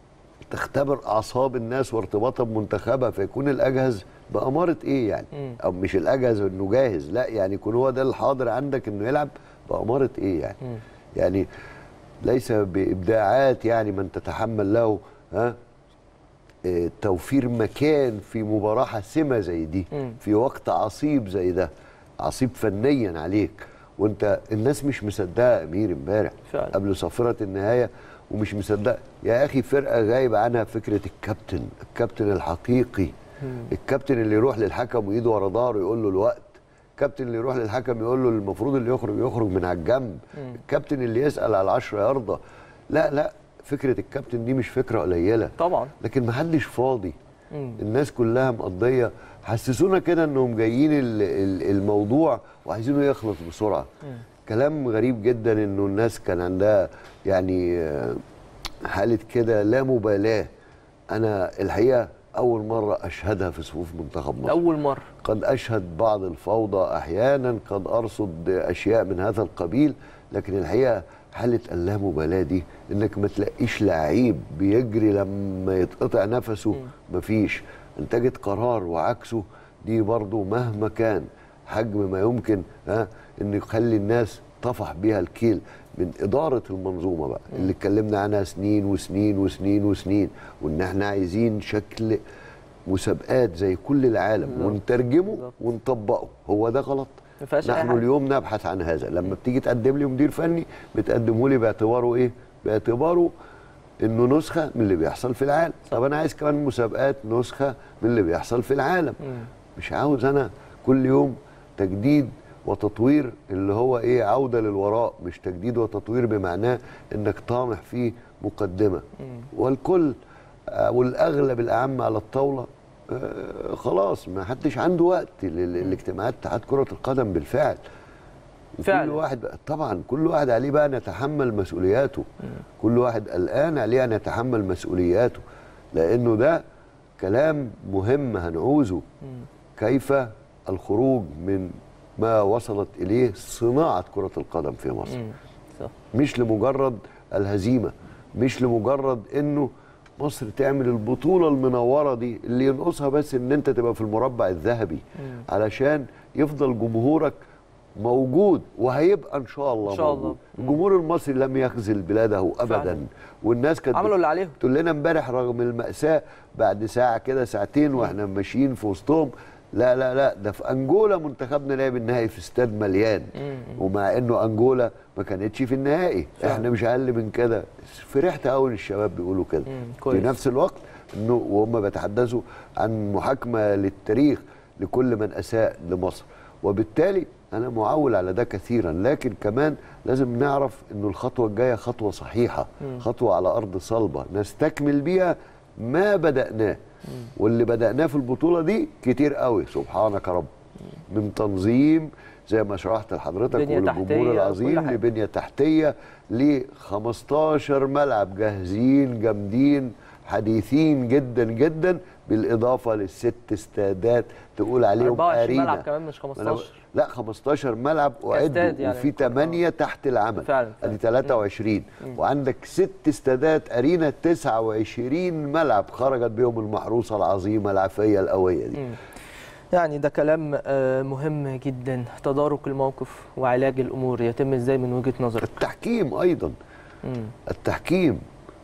تختبر أعصاب الناس وارتباطها بمنتخبها فيكون الأجهز بأمارة إيه يعني مم. أو مش الأجهز إنه جاهز لا يعني يكون هو ده الحاضر عندك إنه يلعب بأمارة إيه يعني مم. يعني ليس بابداعات يعني من تتحمل له ها آه، توفير مكان في مباراه حاسمه زي دي مم. في وقت عصيب زي ده عصيب فنيا عليك وانت الناس مش مصدقه يا امير امبارح فعلا. قبل صافره النهايه ومش مصدقه يا اخي فرقه غايبه عنها فكره الكابتن الكابتن الحقيقي مم. الكابتن اللي يروح للحكم وايده ورا ظهره يقول له الوقت الكابتن اللي يروح للحكم يقول له المفروض اللي يخرج يخرج من على الجنب مم. الكابتن اللي يسال على العشرة يرضى لا لا فكره الكابتن دي مش فكره قليله طبعا لكن محدش فاضي مم. الناس كلها مقضيه حسسونا كده انهم جايين ال- ال- الموضوع وعايزينه يخلص بسرعه مم. كلام غريب جدا انه الناس كان عندها يعني آه، حاله كده لا مبالاه انا الحقيقه اول مره اشهدها في صفوف منتخب مصر اول مره قد اشهد بعض الفوضى احيانا قد ارصد اشياء من هذا القبيل لكن الحقيقه حاله اللامبالاه دي انك ما تلاقيش لعيب بيجري لما يتقطع نفسه مفيش انتجت قرار وعكسه دي برضو مهما كان حجم ما يمكن ها ان يخلي الناس طفح بيها الكيل من اداره المنظومه بقى اللي اتكلمنا عنها سنين وسنين وسنين وسنين وان احنا عايزين شكل مسابقات زي كل العالم بالظبط. ونترجمه بالظبط. ونطبقه هو ده غلط ما فيهاش أي نحن حاجة. اليوم نبحث عن هذا لما بتيجي تقدم لي مدير فني بتقدمه لي باعتباره ايه باعتباره انه نسخه من اللي بيحصل في العالم طب انا عايز كمان مسابقات نسخه من اللي بيحصل في العالم مم. مش عاوز انا كل يوم تجديد وتطوير اللي هو ايه عوده للوراء مش تجديد وتطوير بمعناه انك طامح في مقدمه مم. والكل آه، والاغلب الاعم على الطاوله آه، خلاص ما حدش عنده وقت للاجتماعات اتحاد كره القدم بالفعل وكل فعلا. واحد بقى طبعا كل واحد عليه بقى ان يتحمل مسؤولياته كل واحد الان عليه ان يتحمل مسؤولياته لانه ده كلام مهم هنعوزه مم. كيف الخروج من ما وصلت اليه صناعه كره القدم في مصر مم. صح مش لمجرد الهزيمه مش لمجرد انه مصر تعمل البطوله المنوره دي اللي ينقصها بس ان انت تبقى في المربع الذهبي مم. علشان يفضل جمهورك موجود وهيبقى ان شاء الله إن شاء الله. موجود الجمهور المصري لم يخذل بلاده ابدا فعلا. والناس كانت عملوا اللي عليهم تقول لنا امبارح رغم المأساة بعد ساعة كده ساعتين واحنا ماشيين في وسطهم لا لا لا ده في انجولا منتخبنا لعب النهائي في استاد مليان مم. ومع انه انجولا ما كانتش في النهائي فعلا. احنا مش اقل من كده فرحت قوي إن الشباب بيقولوا كده مم. في كويس نفس الوقت انه وهم بيتحدثوا عن محاكمه للتاريخ لكل من اساء لمصر وبالتالي انا معول على ده كثيرا لكن كمان لازم نعرف انه الخطوه الجايه خطوه صحيحه مم. خطوه على ارض صلبه نستكمل بيها ما بداناه واللي بداناه في البطوله دي كتير قوي سبحانك يا رب من تنظيم زي ما شرحت لحضرتك بنية تحتية والجمهور وكل العظيم حاجة. لبنيه تحتيه ل 15 ملعب جاهزين جامدين حديثين جدا جدا بالاضافه للست استادات تقول عليهم 24 ارينا ملعب كمان مش أنا- 15 لا 15 ملعب اعدوا كاستاد يعني. وفي 8 تحت العمل فعلا، فعلا. ادي 23 وعندك ست استادات ارينا 29 ملعب خرجت بيهم المحروسه العظيمه العفيه القويه دي مم. يعني ده كلام آه، مهم جدا تدارك الموقف وعلاج الامور يتم ازاي من وجهه نظرك التحكيم ايضا مم. التحكيم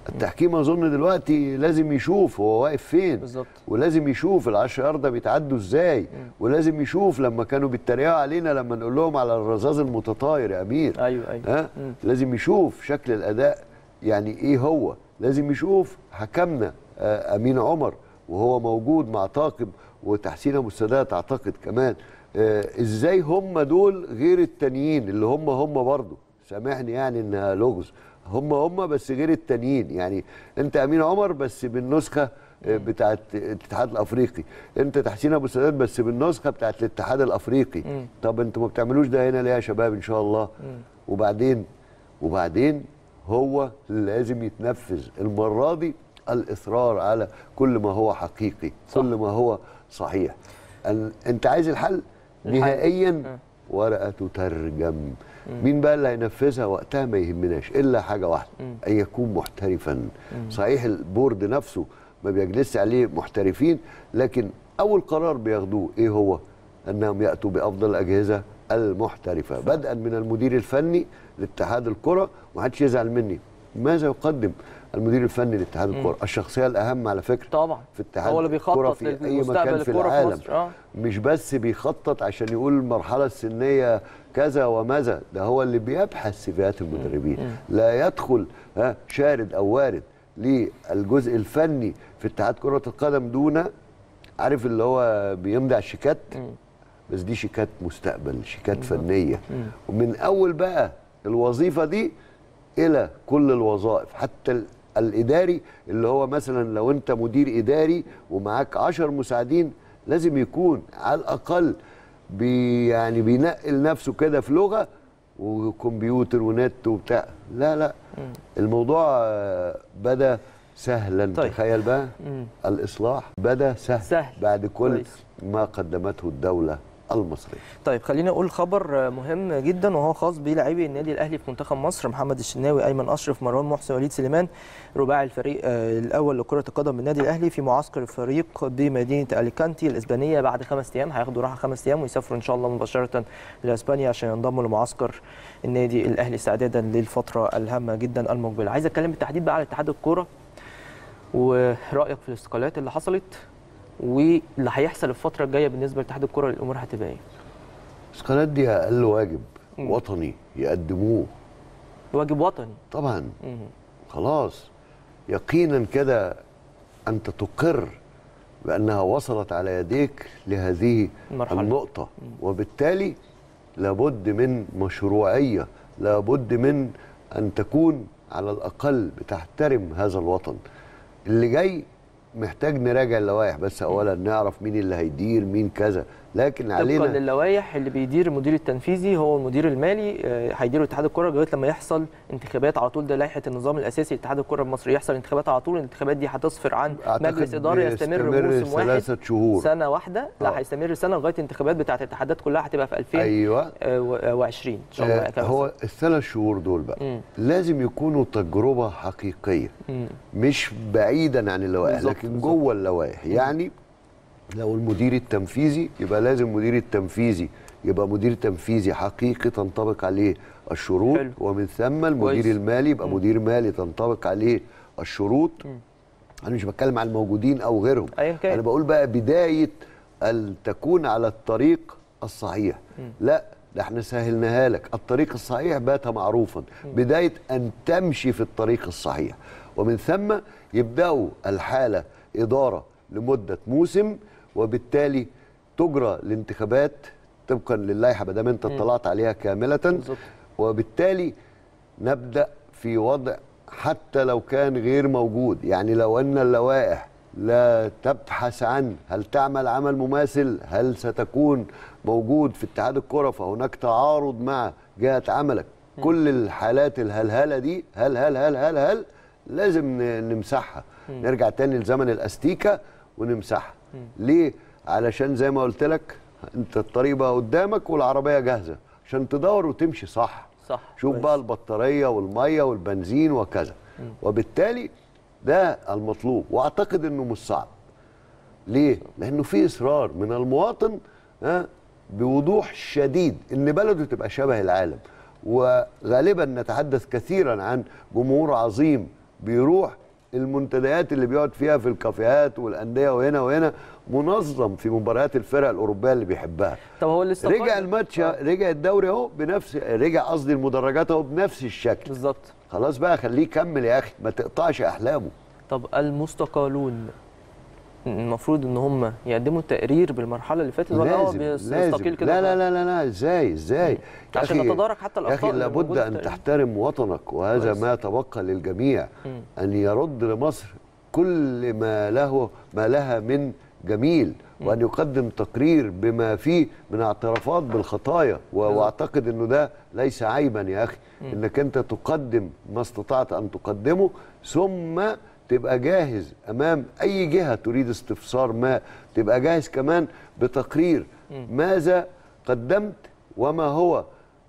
التحكيم اظن دلوقتي لازم يشوف هو واقف فين بالظبط. ولازم يشوف العشر ياردة بيتعدوا ازاي ولازم يشوف لما كانوا بيتريقوا علينا لما نقول لهم على الرذاذ المتطاير يا امير ايوه ايوه ها لازم يشوف شكل الاداء يعني ايه هو لازم يشوف حكمنا آه، امين عمر وهو موجود مع طاقم وتحسين ابو السادات اعتقد كمان آه، ازاي هم دول غير التانيين اللي هم هم برضه سامحني يعني انها لغز هم هم بس غير التانيين يعني انت امين عمر بس بالنسخه آه، بتاعت الاتحاد الافريقي انت تحسين ابو السادات بس بالنسخه بتاعت الاتحاد الافريقي طب انتوا ما بتعملوش ده هنا ليه يا شباب ان شاء الله وبعدين وبعدين هو لازم يتنفذ المره دي الاصرار على كل ما هو حقيقي صح. كل ما هو صحيح ال- انت عايز الحل الحل. نهائيا ورقه تترجم مين بقى اللي هينفذها وقتها ما يهمناش الا حاجه واحده ان يكون محترفا صحيح البورد نفسه ما بيجلسش عليه محترفين لكن اول قرار بياخدوه ايه هو انهم ياتوا بافضل الاجهزه المحترفه بدءا من المدير الفني لاتحاد الكره ومحدش يزعل مني ماذا يقدم المدير الفني لاتحاد الكره الشخصيه الاهم على فكره طبعا في اتحاد هو اللي الكرة بيخطط في اي لمستقبل مكان في الكرة في العالم مصر اه مش بس بيخطط عشان يقول المرحله السنيه كذا وماذا ده هو اللي بيبحث سيفيات المدربين لا يدخل ها شارد او وارد للجزء الفني في اتحاد كره القدم دون عارف اللي هو بيمضي على الشيكات بس دي شيكات مستقبل شيكات فنيه ومن اول بقى الوظيفه دي الى كل الوظائف حتى ال- الاداري اللي هو مثلا لو انت مدير اداري ومعاك عشر مساعدين لازم يكون على الاقل بي يعني بينقل نفسه كده في لغه وكمبيوتر ونت وبتاع لا لا الموضوع آه، بدا سهلا طيب. تخيل بقى الاصلاح بدا سهل, سهل. بعد كل كويس. ما قدمته الدوله المصريه طيب خلينا اقول خبر مهم جدا وهو خاص بلاعبي النادي الاهلي في منتخب مصر محمد الشناوي ايمن اشرف مروان محسن وليد سليمان رباعي الفريق آه، الاول لكره القدم بالنادي الاهلي في معسكر الفريق بمدينه اليكانتي الاسبانيه بعد خمس ايام هياخدوا راحه خمس ايام ويسافروا ان شاء الله مباشره لاسبانيا عشان ينضموا لمعسكر النادي الاهلي استعدادا للفتره الهامه جدا المقبله عايز اتكلم بالتحديد بقى على اتحاد الكوره ورايك في الاستقالات اللي حصلت واللي هيحصل الفتره الجايه بالنسبه لاتحاد الكوره الامور هتبقى ايه القناه دي اقل واجب مم. وطني يقدموه واجب وطني طبعا مم. خلاص يقينا كده انت تقر بانها وصلت على يديك لهذه المرحلة. النقطه وبالتالي لابد من مشروعيه لابد من ان تكون على الاقل بتحترم هذا الوطن اللي جاي محتاج نراجع اللوائح بس اولا نعرف مين اللي هيدير مين كذا لكن طبقا علينا للوائح اللي بيدير المدير التنفيذي هو المدير المالي آه، هيدير اتحاد الكره لغايه لما يحصل انتخابات على طول ده لائحه النظام الاساسي لاتحاد الكره المصري يحصل انتخابات على طول الانتخابات دي هتصفر عن أعتقد مجلس اداره يستمر بيستمر موسم واحد ثلاثة شهور. سنه واحده آه. لا هيستمر سنه لغايه الانتخابات بتاعه الاتحادات كلها هتبقى في 2020 ايوه ان شاء الله آه، هو الثلاث شهور دول بقى مم. لازم يكونوا تجربه حقيقيه مم. مش بعيدا عن اللوائح بالظبط، لكن بالظبط. جوه اللوائح يعني لو المدير التنفيذي يبقى لازم مدير التنفيذي يبقى مدير تنفيذي حقيقي تنطبق عليه الشروط حلو. ومن ثم المدير كويس. المالي يبقى مدير مالي تنطبق عليه الشروط انا مش بتكلم عن الموجودين او غيرهم أيا كان. انا بقول بقى بدايه ان تكون على الطريق الصحيح لا ده احنا سهلناها لك الطريق الصحيح بات معروفا بدايه ان تمشي في الطريق الصحيح ومن ثم يبداوا الحاله اداره لمده موسم وبالتالي تجرى الانتخابات طبقا للائحه ما دام انت اطلعت عليها كامله بالظبط. وبالتالي نبدا في وضع حتى لو كان غير موجود يعني لو ان اللوائح لا تبحث عن هل تعمل عمل مماثل هل ستكون موجود في اتحاد الكره فهناك تعارض مع جهه عملك كل الحالات الهلهله دي هل هل هل هل هل لازم ن- نمسحها نرجع تاني لزمن الاستيكه ونمسحها ليه علشان زي ما قلت لك انت الطريق بقى قدامك والعربيه جاهزه عشان تدور وتمشي صح صح شوف كويس. بقى البطاريه والميه والبنزين وكذا وبالتالي ده المطلوب واعتقد انه مش صعب ليه لانه في اصرار من المواطن ها بوضوح شديد ان بلده تبقى شبه العالم وغالبا نتحدث كثيرا عن جمهور عظيم بيروح المنتديات اللي بيقعد فيها في الكافيهات والانديه وهنا وهنا منظم في مباريات الفرق الاوروبيه اللي بيحبها طب هو الاستقرار رجع الماتش رجع الدوري اهو بنفس رجع قصدي المدرجات اهو بنفس الشكل بالظبط خلاص بقى خليه يكمل يا اخي ما تقطعش احلامه طب المستقالون المفروض ان هم يقدموا التقرير بالمرحله اللي فاتت ولا هو لازم لازم بيستقيل كده لا لا لا لا لا ازاي ازاي يا عشان أخي- نتدارك حتى يا الأخطاء اخي اللي لابد موجودة في ان التقرير. تحترم وطنك وهذا كويس. ما تبقى للجميع مم. ان يرد لمصر كل ما له ما لها من جميل وان يقدم تقرير بما فيه من اعترافات بالخطايا و- واعتقد انه ده ليس عيبا يا اخي انك انت تقدم ما استطعت ان تقدمه ثم تبقى جاهز امام اي جهه تريد استفسار ما تبقى جاهز كمان بتقرير ماذا قدمت وما هو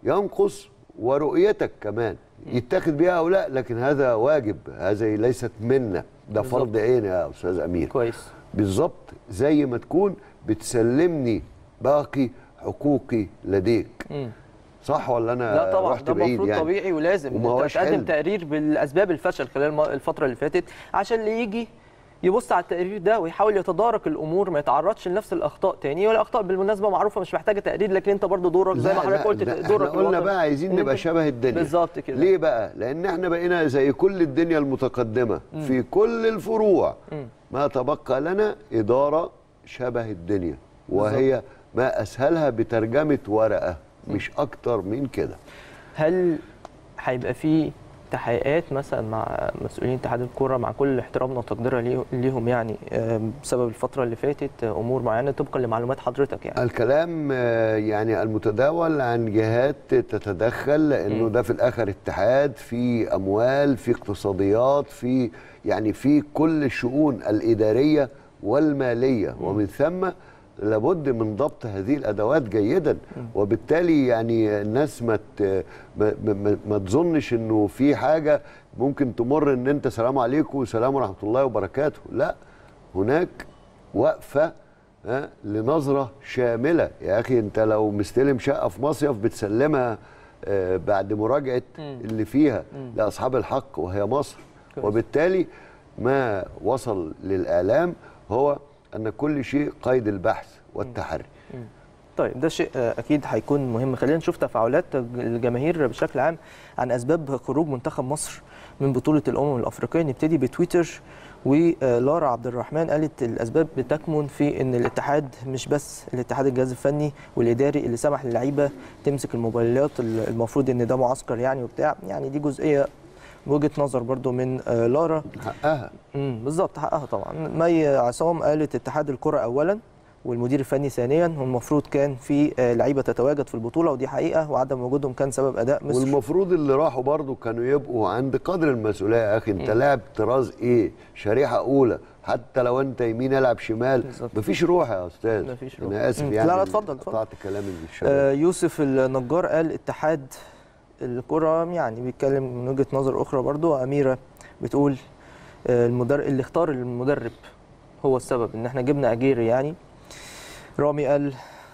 ينقص ورؤيتك كمان يتخذ بها او لا لكن هذا واجب هذه ليست منا ده بالظبط. فرض عين يا استاذ امير كويس بالظبط زي ما تكون بتسلمني باقي حقوقي لديك مم. صح ولا انا لا طبعا رحت ده بعيد المفروض يعني طبيعي ولازم وما ان انت هوش تقدم حلم. تقرير بالاسباب الفشل خلال الم- الفتره اللي فاتت عشان اللي يجي يبص على التقرير ده ويحاول يتدارك الامور ما يتعرضش لنفس الاخطاء تاني والاخطاء بالمناسبه معروفه مش محتاجه تقرير لكن انت برضو دورك زي ما لا، حضرتك لا، قلت ده دورك احنا قلنا الوطني. بقى عايزين إن نبقى أنت- شبه الدنيا بالظبط كده ليه بقى لان احنا بقينا زي كل الدنيا المتقدمه في كل الفروع ما تبقى لنا اداره شبه الدنيا وهي ما اسهلها بترجمه ورقه مش اكتر من كده هل هيبقى في تحقيقات مثلا مع مسؤولين اتحاد الكوره مع كل احترامنا وتقديرنا ليه- ليهم يعني آم، بسبب الفتره اللي فاتت آه، امور معينه طبقا لمعلومات حضرتك يعني الكلام آه، يعني المتداول عن جهات تتدخل لانه ده في الاخر اتحاد في اموال في اقتصاديات في يعني في كل الشؤون الاداريه والماليه ومن ثم لابد من ضبط هذه الادوات جيدا وبالتالي يعني الناس ما ت- ما, ما, ما تظنش انه في حاجه ممكن تمر ان انت سلام عليكم وسلام ورحمه الله وبركاته لا هناك وقفه ها لنظره شامله يا اخي انت لو مستلم شقه في مصيف بتسلمها آه، بعد مراجعه اللي فيها لاصحاب الحق وهي مصر كويس. وبالتالي ما وصل للاعلام هو ان كل شيء قيد البحث والتحري طيب ده شيء آه، اكيد هيكون مهم خلينا نشوف تفاعلات الجماهير بشكل عام عن اسباب خروج منتخب مصر من بطوله الامم الافريقيه نبتدي بتويتر ولارا عبد الرحمن قالت الاسباب بتكمن في ان الاتحاد مش بس الاتحاد الجهاز الفني والاداري اللي سمح للعيبه تمسك الموبايلات المفروض ان ده معسكر يعني وبتاع يعني دي جزئيه وجهه نظر برضو من آه، لارا حقها امم بالظبط حقها طبعا مي عصام قالت اتحاد الكره اولا والمدير الفني ثانيا والمفروض كان في آه، لعيبه تتواجد في البطوله ودي حقيقه وعدم وجودهم كان سبب اداء مصر والمفروض اللي راحوا برضو كانوا يبقوا عند قدر المسؤوليه يا اخي انت لاعب طراز ايه شريحه اولى حتى لو انت يمين العب شمال بالظبط. مفيش روح يا استاذ مفيش روح. انا اسف مم. يعني لا، لا، اتفضل، اتفضل. قطعت كلام الشباب آه، يوسف النجار قال اتحاد الكره يعني بيتكلم من وجهه نظر اخرى برضو اميره بتقول آه، المدرب اللي اختار المدرب هو السبب ان احنا جبنا اجيري يعني رامي قال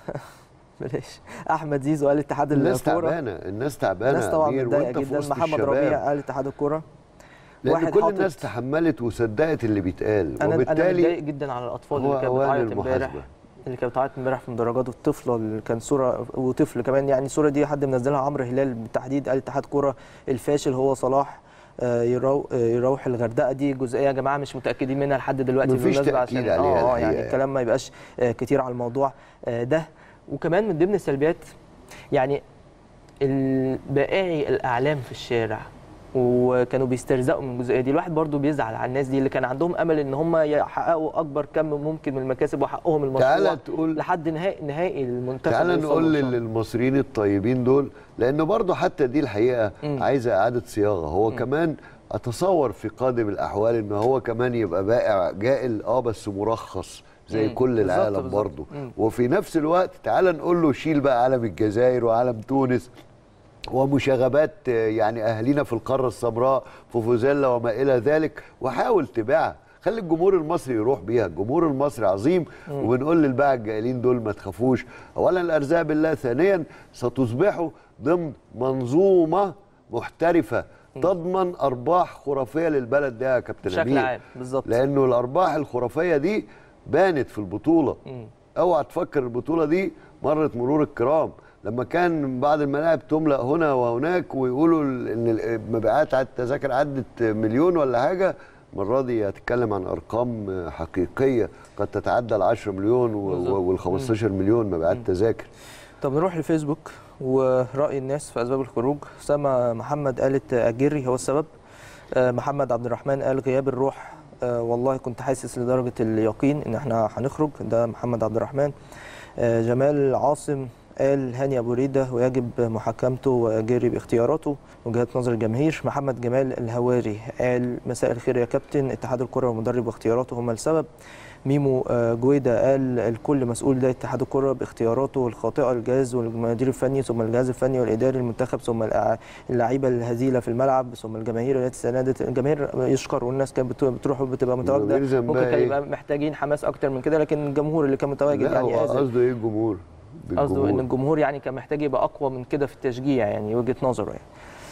بلاش احمد زيزو قال اتحاد الناس الكوره تعبانه الناس تعبانه الناس يا طبعا أمير، متضايقه وأنت في جدا وسط محمد الشباب. ربيع قال اتحاد الكوره لان واحد كل حاطط- الناس تحملت وصدقت اللي بيتقال انا انا وبالتالي متضايق جدا على الاطفال هو اللي كانت أوان بتعيط امبارح المحاسبة. اللي كانت بتعيط امبارح في مدرجات الطفله اللي كان صوره وطفل كمان يعني الصوره دي حد منزلها عمرو هلال بالتحديد قال اتحاد كوره الفاشل هو صلاح آه، يرو آه، يروح الغردقه دي جزئيه يا جماعه مش متاكدين منها لحد دلوقتي مفيش بالمناسبة تأكيد عشان عليها اه آه، الحقيقة يعني يعني. الكلام ما يبقاش آه، كتير على الموضوع آه، ده وكمان من ضمن السلبيات يعني البائعي الاعلام في الشارع وكانوا بيسترزقوا من الجزئيه دي الواحد برضو بيزعل على الناس دي اللي كان عندهم امل ان هم يحققوا اكبر كم ممكن من المكاسب وحقهم المشروع تعالى تقول لحد نهائي نهائي المنتخب تعالى يوصل نقول للوصول. للمصريين الطيبين دول لان برضه حتى دي الحقيقه مم. عايزه اعاده صياغه هو كمان اتصور في قادم الاحوال ان هو كمان يبقى بائع جائل اه بس مرخص زي مم. كل بالظبط، العالم بالظبط. برضه مم. وفي نفس الوقت تعالى نقول له شيل بقى علم الجزائر وعلم تونس ومشاغبات آه، يعني اهالينا في القاره السمراء فوفوزيلا وما الى ذلك وحاول تبيعها خلي الجمهور المصري يروح بيها الجمهور المصري عظيم وبنقول للباعة الجائلين دول ما تخافوش اولا الارزاق بالله ثانيا ستصبحوا ضمن منظومه محترفه تضمن ارباح خرافيه للبلد ده يا كابتن بشكل أمير. عام بالظبط لانه الارباح الخرافيه دي بانت في البطوله مم. اوعى تفكر البطوله دي مرت مرور الكرام لما كان بعض الملاعب تملا هنا وهناك ويقولوا ال- ان المبيعات على التذاكر عدت مليون ولا حاجه المره دي هتتكلم عن ارقام حقيقيه قد تتعدى ال 10 مليون بالظبط. وال 15 مليون مبيعات تذاكر طب نروح لفيسبوك ورأي الناس في أسباب الخروج سما محمد قالت أجري هو السبب آه، محمد عبد الرحمن قال غياب الروح آه، والله كنت حاسس لدرجة اليقين إن احنا هنخرج ده محمد عبد الرحمن آه، جمال عاصم قال هاني أبو ريدة ويجب محاكمته وأجري باختياراته وجهات نظر الجماهير محمد جمال الهواري قال مساء الخير يا كابتن اتحاد الكرة والمدرب واختياراته هما السبب ميمو آه، جويدا قال الكل مسؤول ده اتحاد الكره باختياراته الخاطئه الجهاز والمدير الفني ثم الجهاز الفني والاداري المنتخب ثم الأع- اللعيبه الهزيله في الملعب ثم الجماهير التي ساندت الجماهير يشكر والناس كانت بتو- بتروح وبتبقى متواجده الجماهير ذنبها ممكن كان إيه؟ يبقى محتاجين حماس اكتر من كده لكن الجمهور اللي كان متواجد لا يعني هو آسف. قصده ايه الجمهور قصده ان بالجمهور. الجمهور يعني كان محتاج يبقى اقوى من كده في التشجيع يعني وجهه نظره يعني.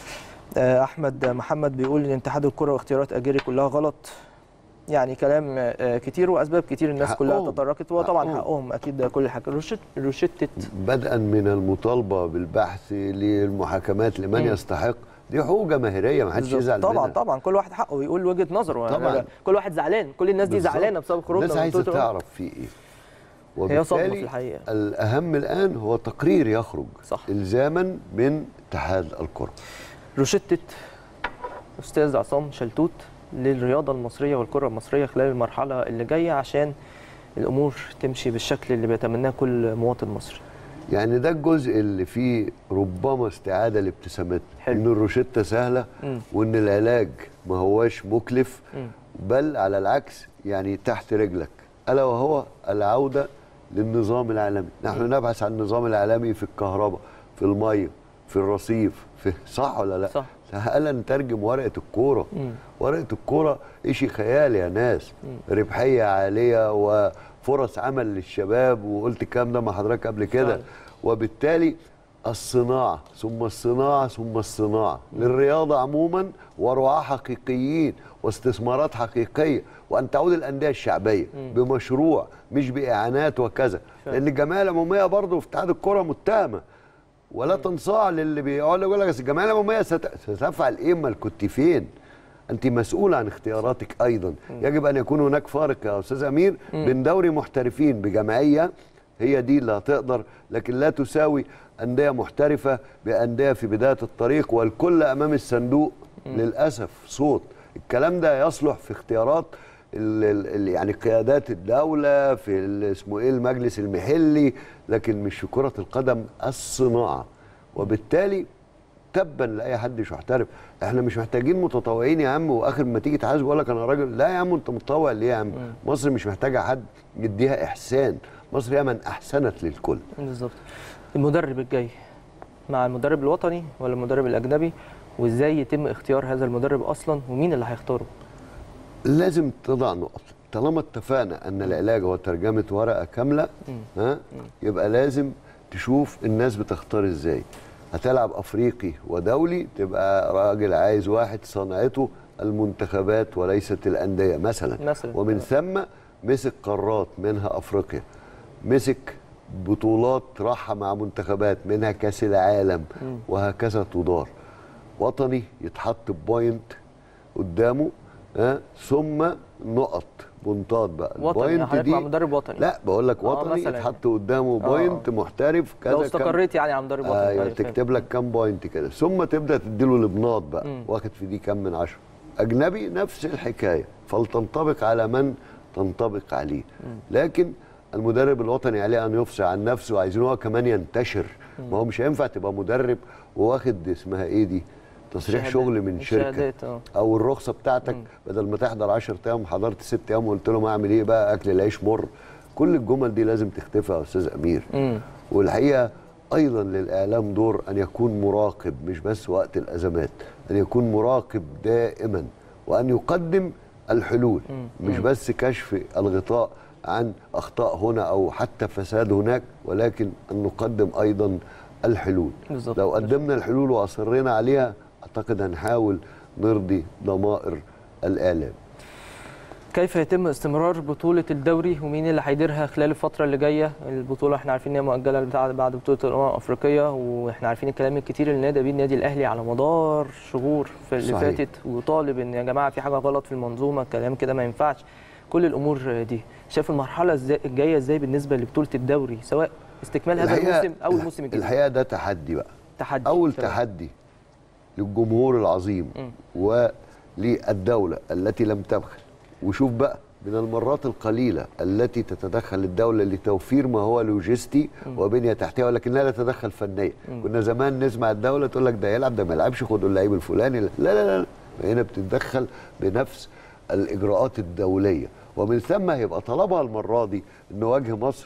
آه، احمد محمد بيقول ان اتحاد الكره واختيارات اجيري كلها غلط يعني كلام آه، كتير واسباب كتير الناس كلها حقهم. تطرقت وطبعا حقهم. حقهم اكيد ده كل حاجه روشت روشتت بدءا من المطالبه بالبحث للمحاكمات لمن مم. يستحق دي حقوق جماهيريه ما حدش بالظبط. يزعل طبعا منها طبعا كل واحد حقه يقول وجهه نظره طبعاً. أنا- كل واحد زعلان كل الناس دي بالظبط. زعلانه بسبب خروجنا الناس من عايزه بطولة الأمم. تعرف في ايه هي صدمة وبالتالي في الحقيقة. الاهم الان هو تقرير يخرج صح. الزاما من اتحاد الكره روشتة استاذ عصام شلتوت للرياضه المصريه والكره المصريه خلال المرحله اللي جايه عشان الامور تمشي بالشكل اللي بيتمناه كل مواطن مصري يعني ده الجزء اللي فيه ربما استعاده لابتسامات حلو. ان الروشته سهله مم. وان العلاج ما هواش مكلف مم. بل على العكس يعني تحت رجلك الا وهو العوده للنظام العالمي نحن نبحث عن النظام العالمي في الكهرباء في الميه في الرصيف في صح ولا لا صح. تعالى نترجم ورقه الكوره مم. ورقه الكوره شيء خيال يا ناس ربحيه عاليه وفرص عمل للشباب وقلت الكلام ده مع حضرتك قبل كده فعلا. وبالتالي الصناعه ثم الصناعه ثم الصناعه للرياضه عموما ورعاه حقيقيين واستثمارات حقيقيه وان تعود الانديه الشعبيه بمشروع مش باعانات وكذا فعلا. لان الجمعيه العموميه برضه في اتحاد الكره متهمه ولا تنصاع للي بيقعد يقول لك أصل الجمعيه العموميه ست- ستفعل ايه ما كنت فين انت مسؤول عن اختياراتك ايضا يجب ان يكون هناك فارق يا استاذ امير بين دوري محترفين بجمعيه هي دي اللي هتقدر لكن لا تساوي انديه محترفه بانديه في بدايه الطريق والكل امام الصندوق للاسف صوت الكلام ده يصلح في اختيارات ال- ال- ال- يعني قيادات الدوله في ال- اسمه ايه المجلس المحلي لكن مش في كره القدم الصناعه وبالتالي تبا لاي حد مش محترف احنا مش محتاجين متطوعين يا عم واخر ما تيجي تحاسب يقول لك انا راجل لا يا عم انت متطوع ليه يا عم مصر مش محتاجه حد يديها احسان مصر هي من احسنت للكل بالظبط المدرب الجاي مع المدرب الوطني ولا المدرب الاجنبي وازاي يتم اختيار هذا المدرب اصلا ومين اللي هيختاره لازم تضع نقط طالما اتفقنا ان العلاج هو ترجمه ورقه كامله ها يبقى لازم تشوف الناس بتختار ازاي هتلعب افريقي ودولي تبقى راجل عايز واحد صنعته المنتخبات وليست الانديه مثلا مثلاً. ومن ثم مسك قارات منها افريقيا مسك بطولات راحة مع منتخبات منها كاس العالم وهكذا تدار وطني يتحط بوينت قدامه ها ثم نقط بونتات بقى وطني البوينت حضرتك مع مدرب وطني لا بقول لك آه، وطني مثلاً يتحط قدامه آه، بوينت محترف كذا لو كم- استقريت يعني على مدرب وطني ايوه طيب، فهمت. تكتب لك كام بوينت كده ثم تبدا تديله الابناط بقى مم. واخد في دي كام من عشرة اجنبي نفس الحكايه فلتنطبق على من تنطبق عليه لكن المدرب الوطني عليه ان يفصل عن نفسه عايزين هو كمان ينتشر ما هو مش هينفع تبقى مدرب وواخد اسمها ايه دي تصريح شهادات. شغل من شركه شهادات، آه. او الرخصه بتاعتك بدل ما تحضر 10 ايام حضرت 6 ايام وقلت لهم اعمل ايه بقى اكل العيش مر كل الجمل دي لازم تختفي يا استاذ امير مم. والحقيقه ايضا للاعلام دور ان يكون مراقب مش بس وقت الازمات ان يكون مراقب دائما وان يقدم الحلول مش بس كشف الغطاء عن اخطاء هنا او حتى فساد هناك ولكن ان نقدم ايضا الحلول بالظبط. لو قدمنا الحلول واصرينا عليها اعتقد هنحاول نرضي ضمائر الاعلام كيف يتم استمرار بطولة الدوري ومين اللي هيديرها خلال الفترة اللي جاية؟ البطولة احنا عارفين ان هي مؤجلة بتاع بعد بطولة الأمم الأفريقية واحنا عارفين الكلام الكتير اللي نادى بيه النادي الأهلي على مدار شهور في اللي صحيح. فاتت وطالب ان يا جماعة في حاجة غلط في المنظومة كلام كده ما ينفعش كل الأمور دي شايف المرحلة ازاي الجاية ازاي بالنسبة لبطولة الدوري سواء استكمال هذا الحقيقة- الموسم أو الموسم الجديد الحقيقه ده تحدي بقى تحدي اول تمام. تحدي للجمهور العظيم مم. وللدوله التي لم تبخل وشوف بقى من المرات القليله التي تتدخل الدوله لتوفير ما هو لوجستي وبنيه تحتيه ولكنها لا تتدخل فنيا كنا زمان نسمع الدوله تقول لك ده يلعب ده ما يلعبش خدوا اللعيب الفلاني لا لا لا, لا. هنا بتتدخل بنفس الاجراءات الدوليه ومن ثم هيبقى طلبها المره دي ان وجه مصر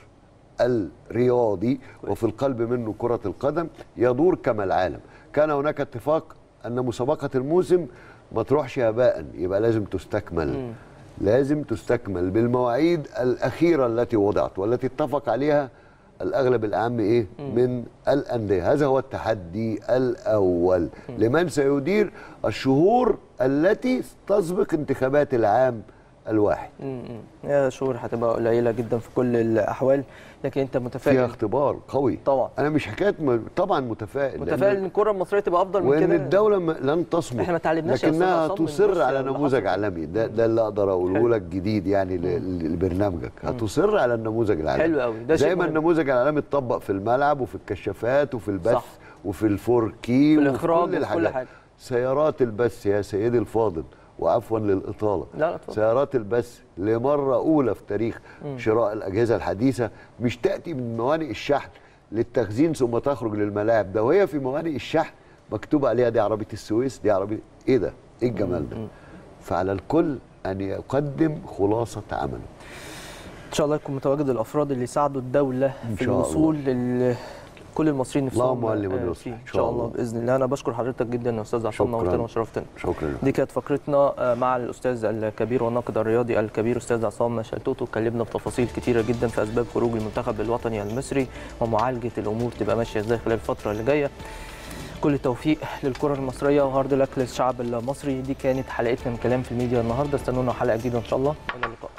الرياضي وفي القلب منه كرة القدم يدور كما العالم كان هناك اتفاق أن مسابقة الموسم ما تروحش هباء يبقى لازم تستكمل لازم تستكمل بالمواعيد الأخيرة التي وضعت والتي اتفق عليها الأغلب الأعم إيه من الأندية هذا هو التحدي الأول لمن سيدير الشهور التي تسبق انتخابات العام الواحد مم. يا شهور هتبقى قليلة جدا في كل الأحوال لكن أنت فيها متفائل اختبار قوي طبعا انا مش حكايه م... طبعا متفائل لأن- متفائل ان الكرة المصرية تبقى أفضل من وان كده الدوله م... لن تصمت إحنا ما اتعلمناش يا لكنها أستاذ عصام من تصر روسيا على واللي نموذج حصل. عالمي ده ده اللي اقدر اقوله لك جديد يعني ل... ل- لبرنامجك هتصر على النموذج العالمي حلو قوي، ده شيء زي ما مهم. النموذج العالمي اتطبق في الملعب وفي الكشافات وفي البث صح. وفي الفوركي في وفي الإخراج وفي كل كل الحاجات حاجة. سيارات البث يا سيدي الفاضل وعفوا للاطاله لا لا اتفضل. سيارات البث لمره اولى في تاريخ شراء الاجهزه الحديثه مش تاتي من موانئ الشحن للتخزين ثم تخرج للملاعب ده وهي في موانئ الشحن مكتوب عليها دي عربيه السويس دي عربيه ايه ده؟ ايه الجمال ده؟ فعلى الكل ان يقدم خلاصه عمله ان شاء الله يكون متواجد الافراد اللي يساعدوا الدوله إن في شاء الله. الوصول لل كل المصريين نفسهم اللهم علم آه، اليسر. فيه إن ان شاء شاء الله الله. باذن الله انا بشكر حضرتك جدا يا استاذ عصام شكراً. نورتنا وشرفتنا شكرا دي كانت فقرتنا آه، مع الاستاذ الكبير والناقد الرياضي الكبير استاذ عصام شلتوتو اتكلمنا بتفاصيل كتيره جدا في اسباب خروج المنتخب الوطني المصري ومعالجه الامور تبقى ماشيه ازاي خلال الفتره اللي جايه كل التوفيق للكره المصريه وهارد لك للشعب المصري دي كانت حلقتنا من كلام في الميديا النهارده استنونا حلقه جديده ان شاء الله الى اللقاء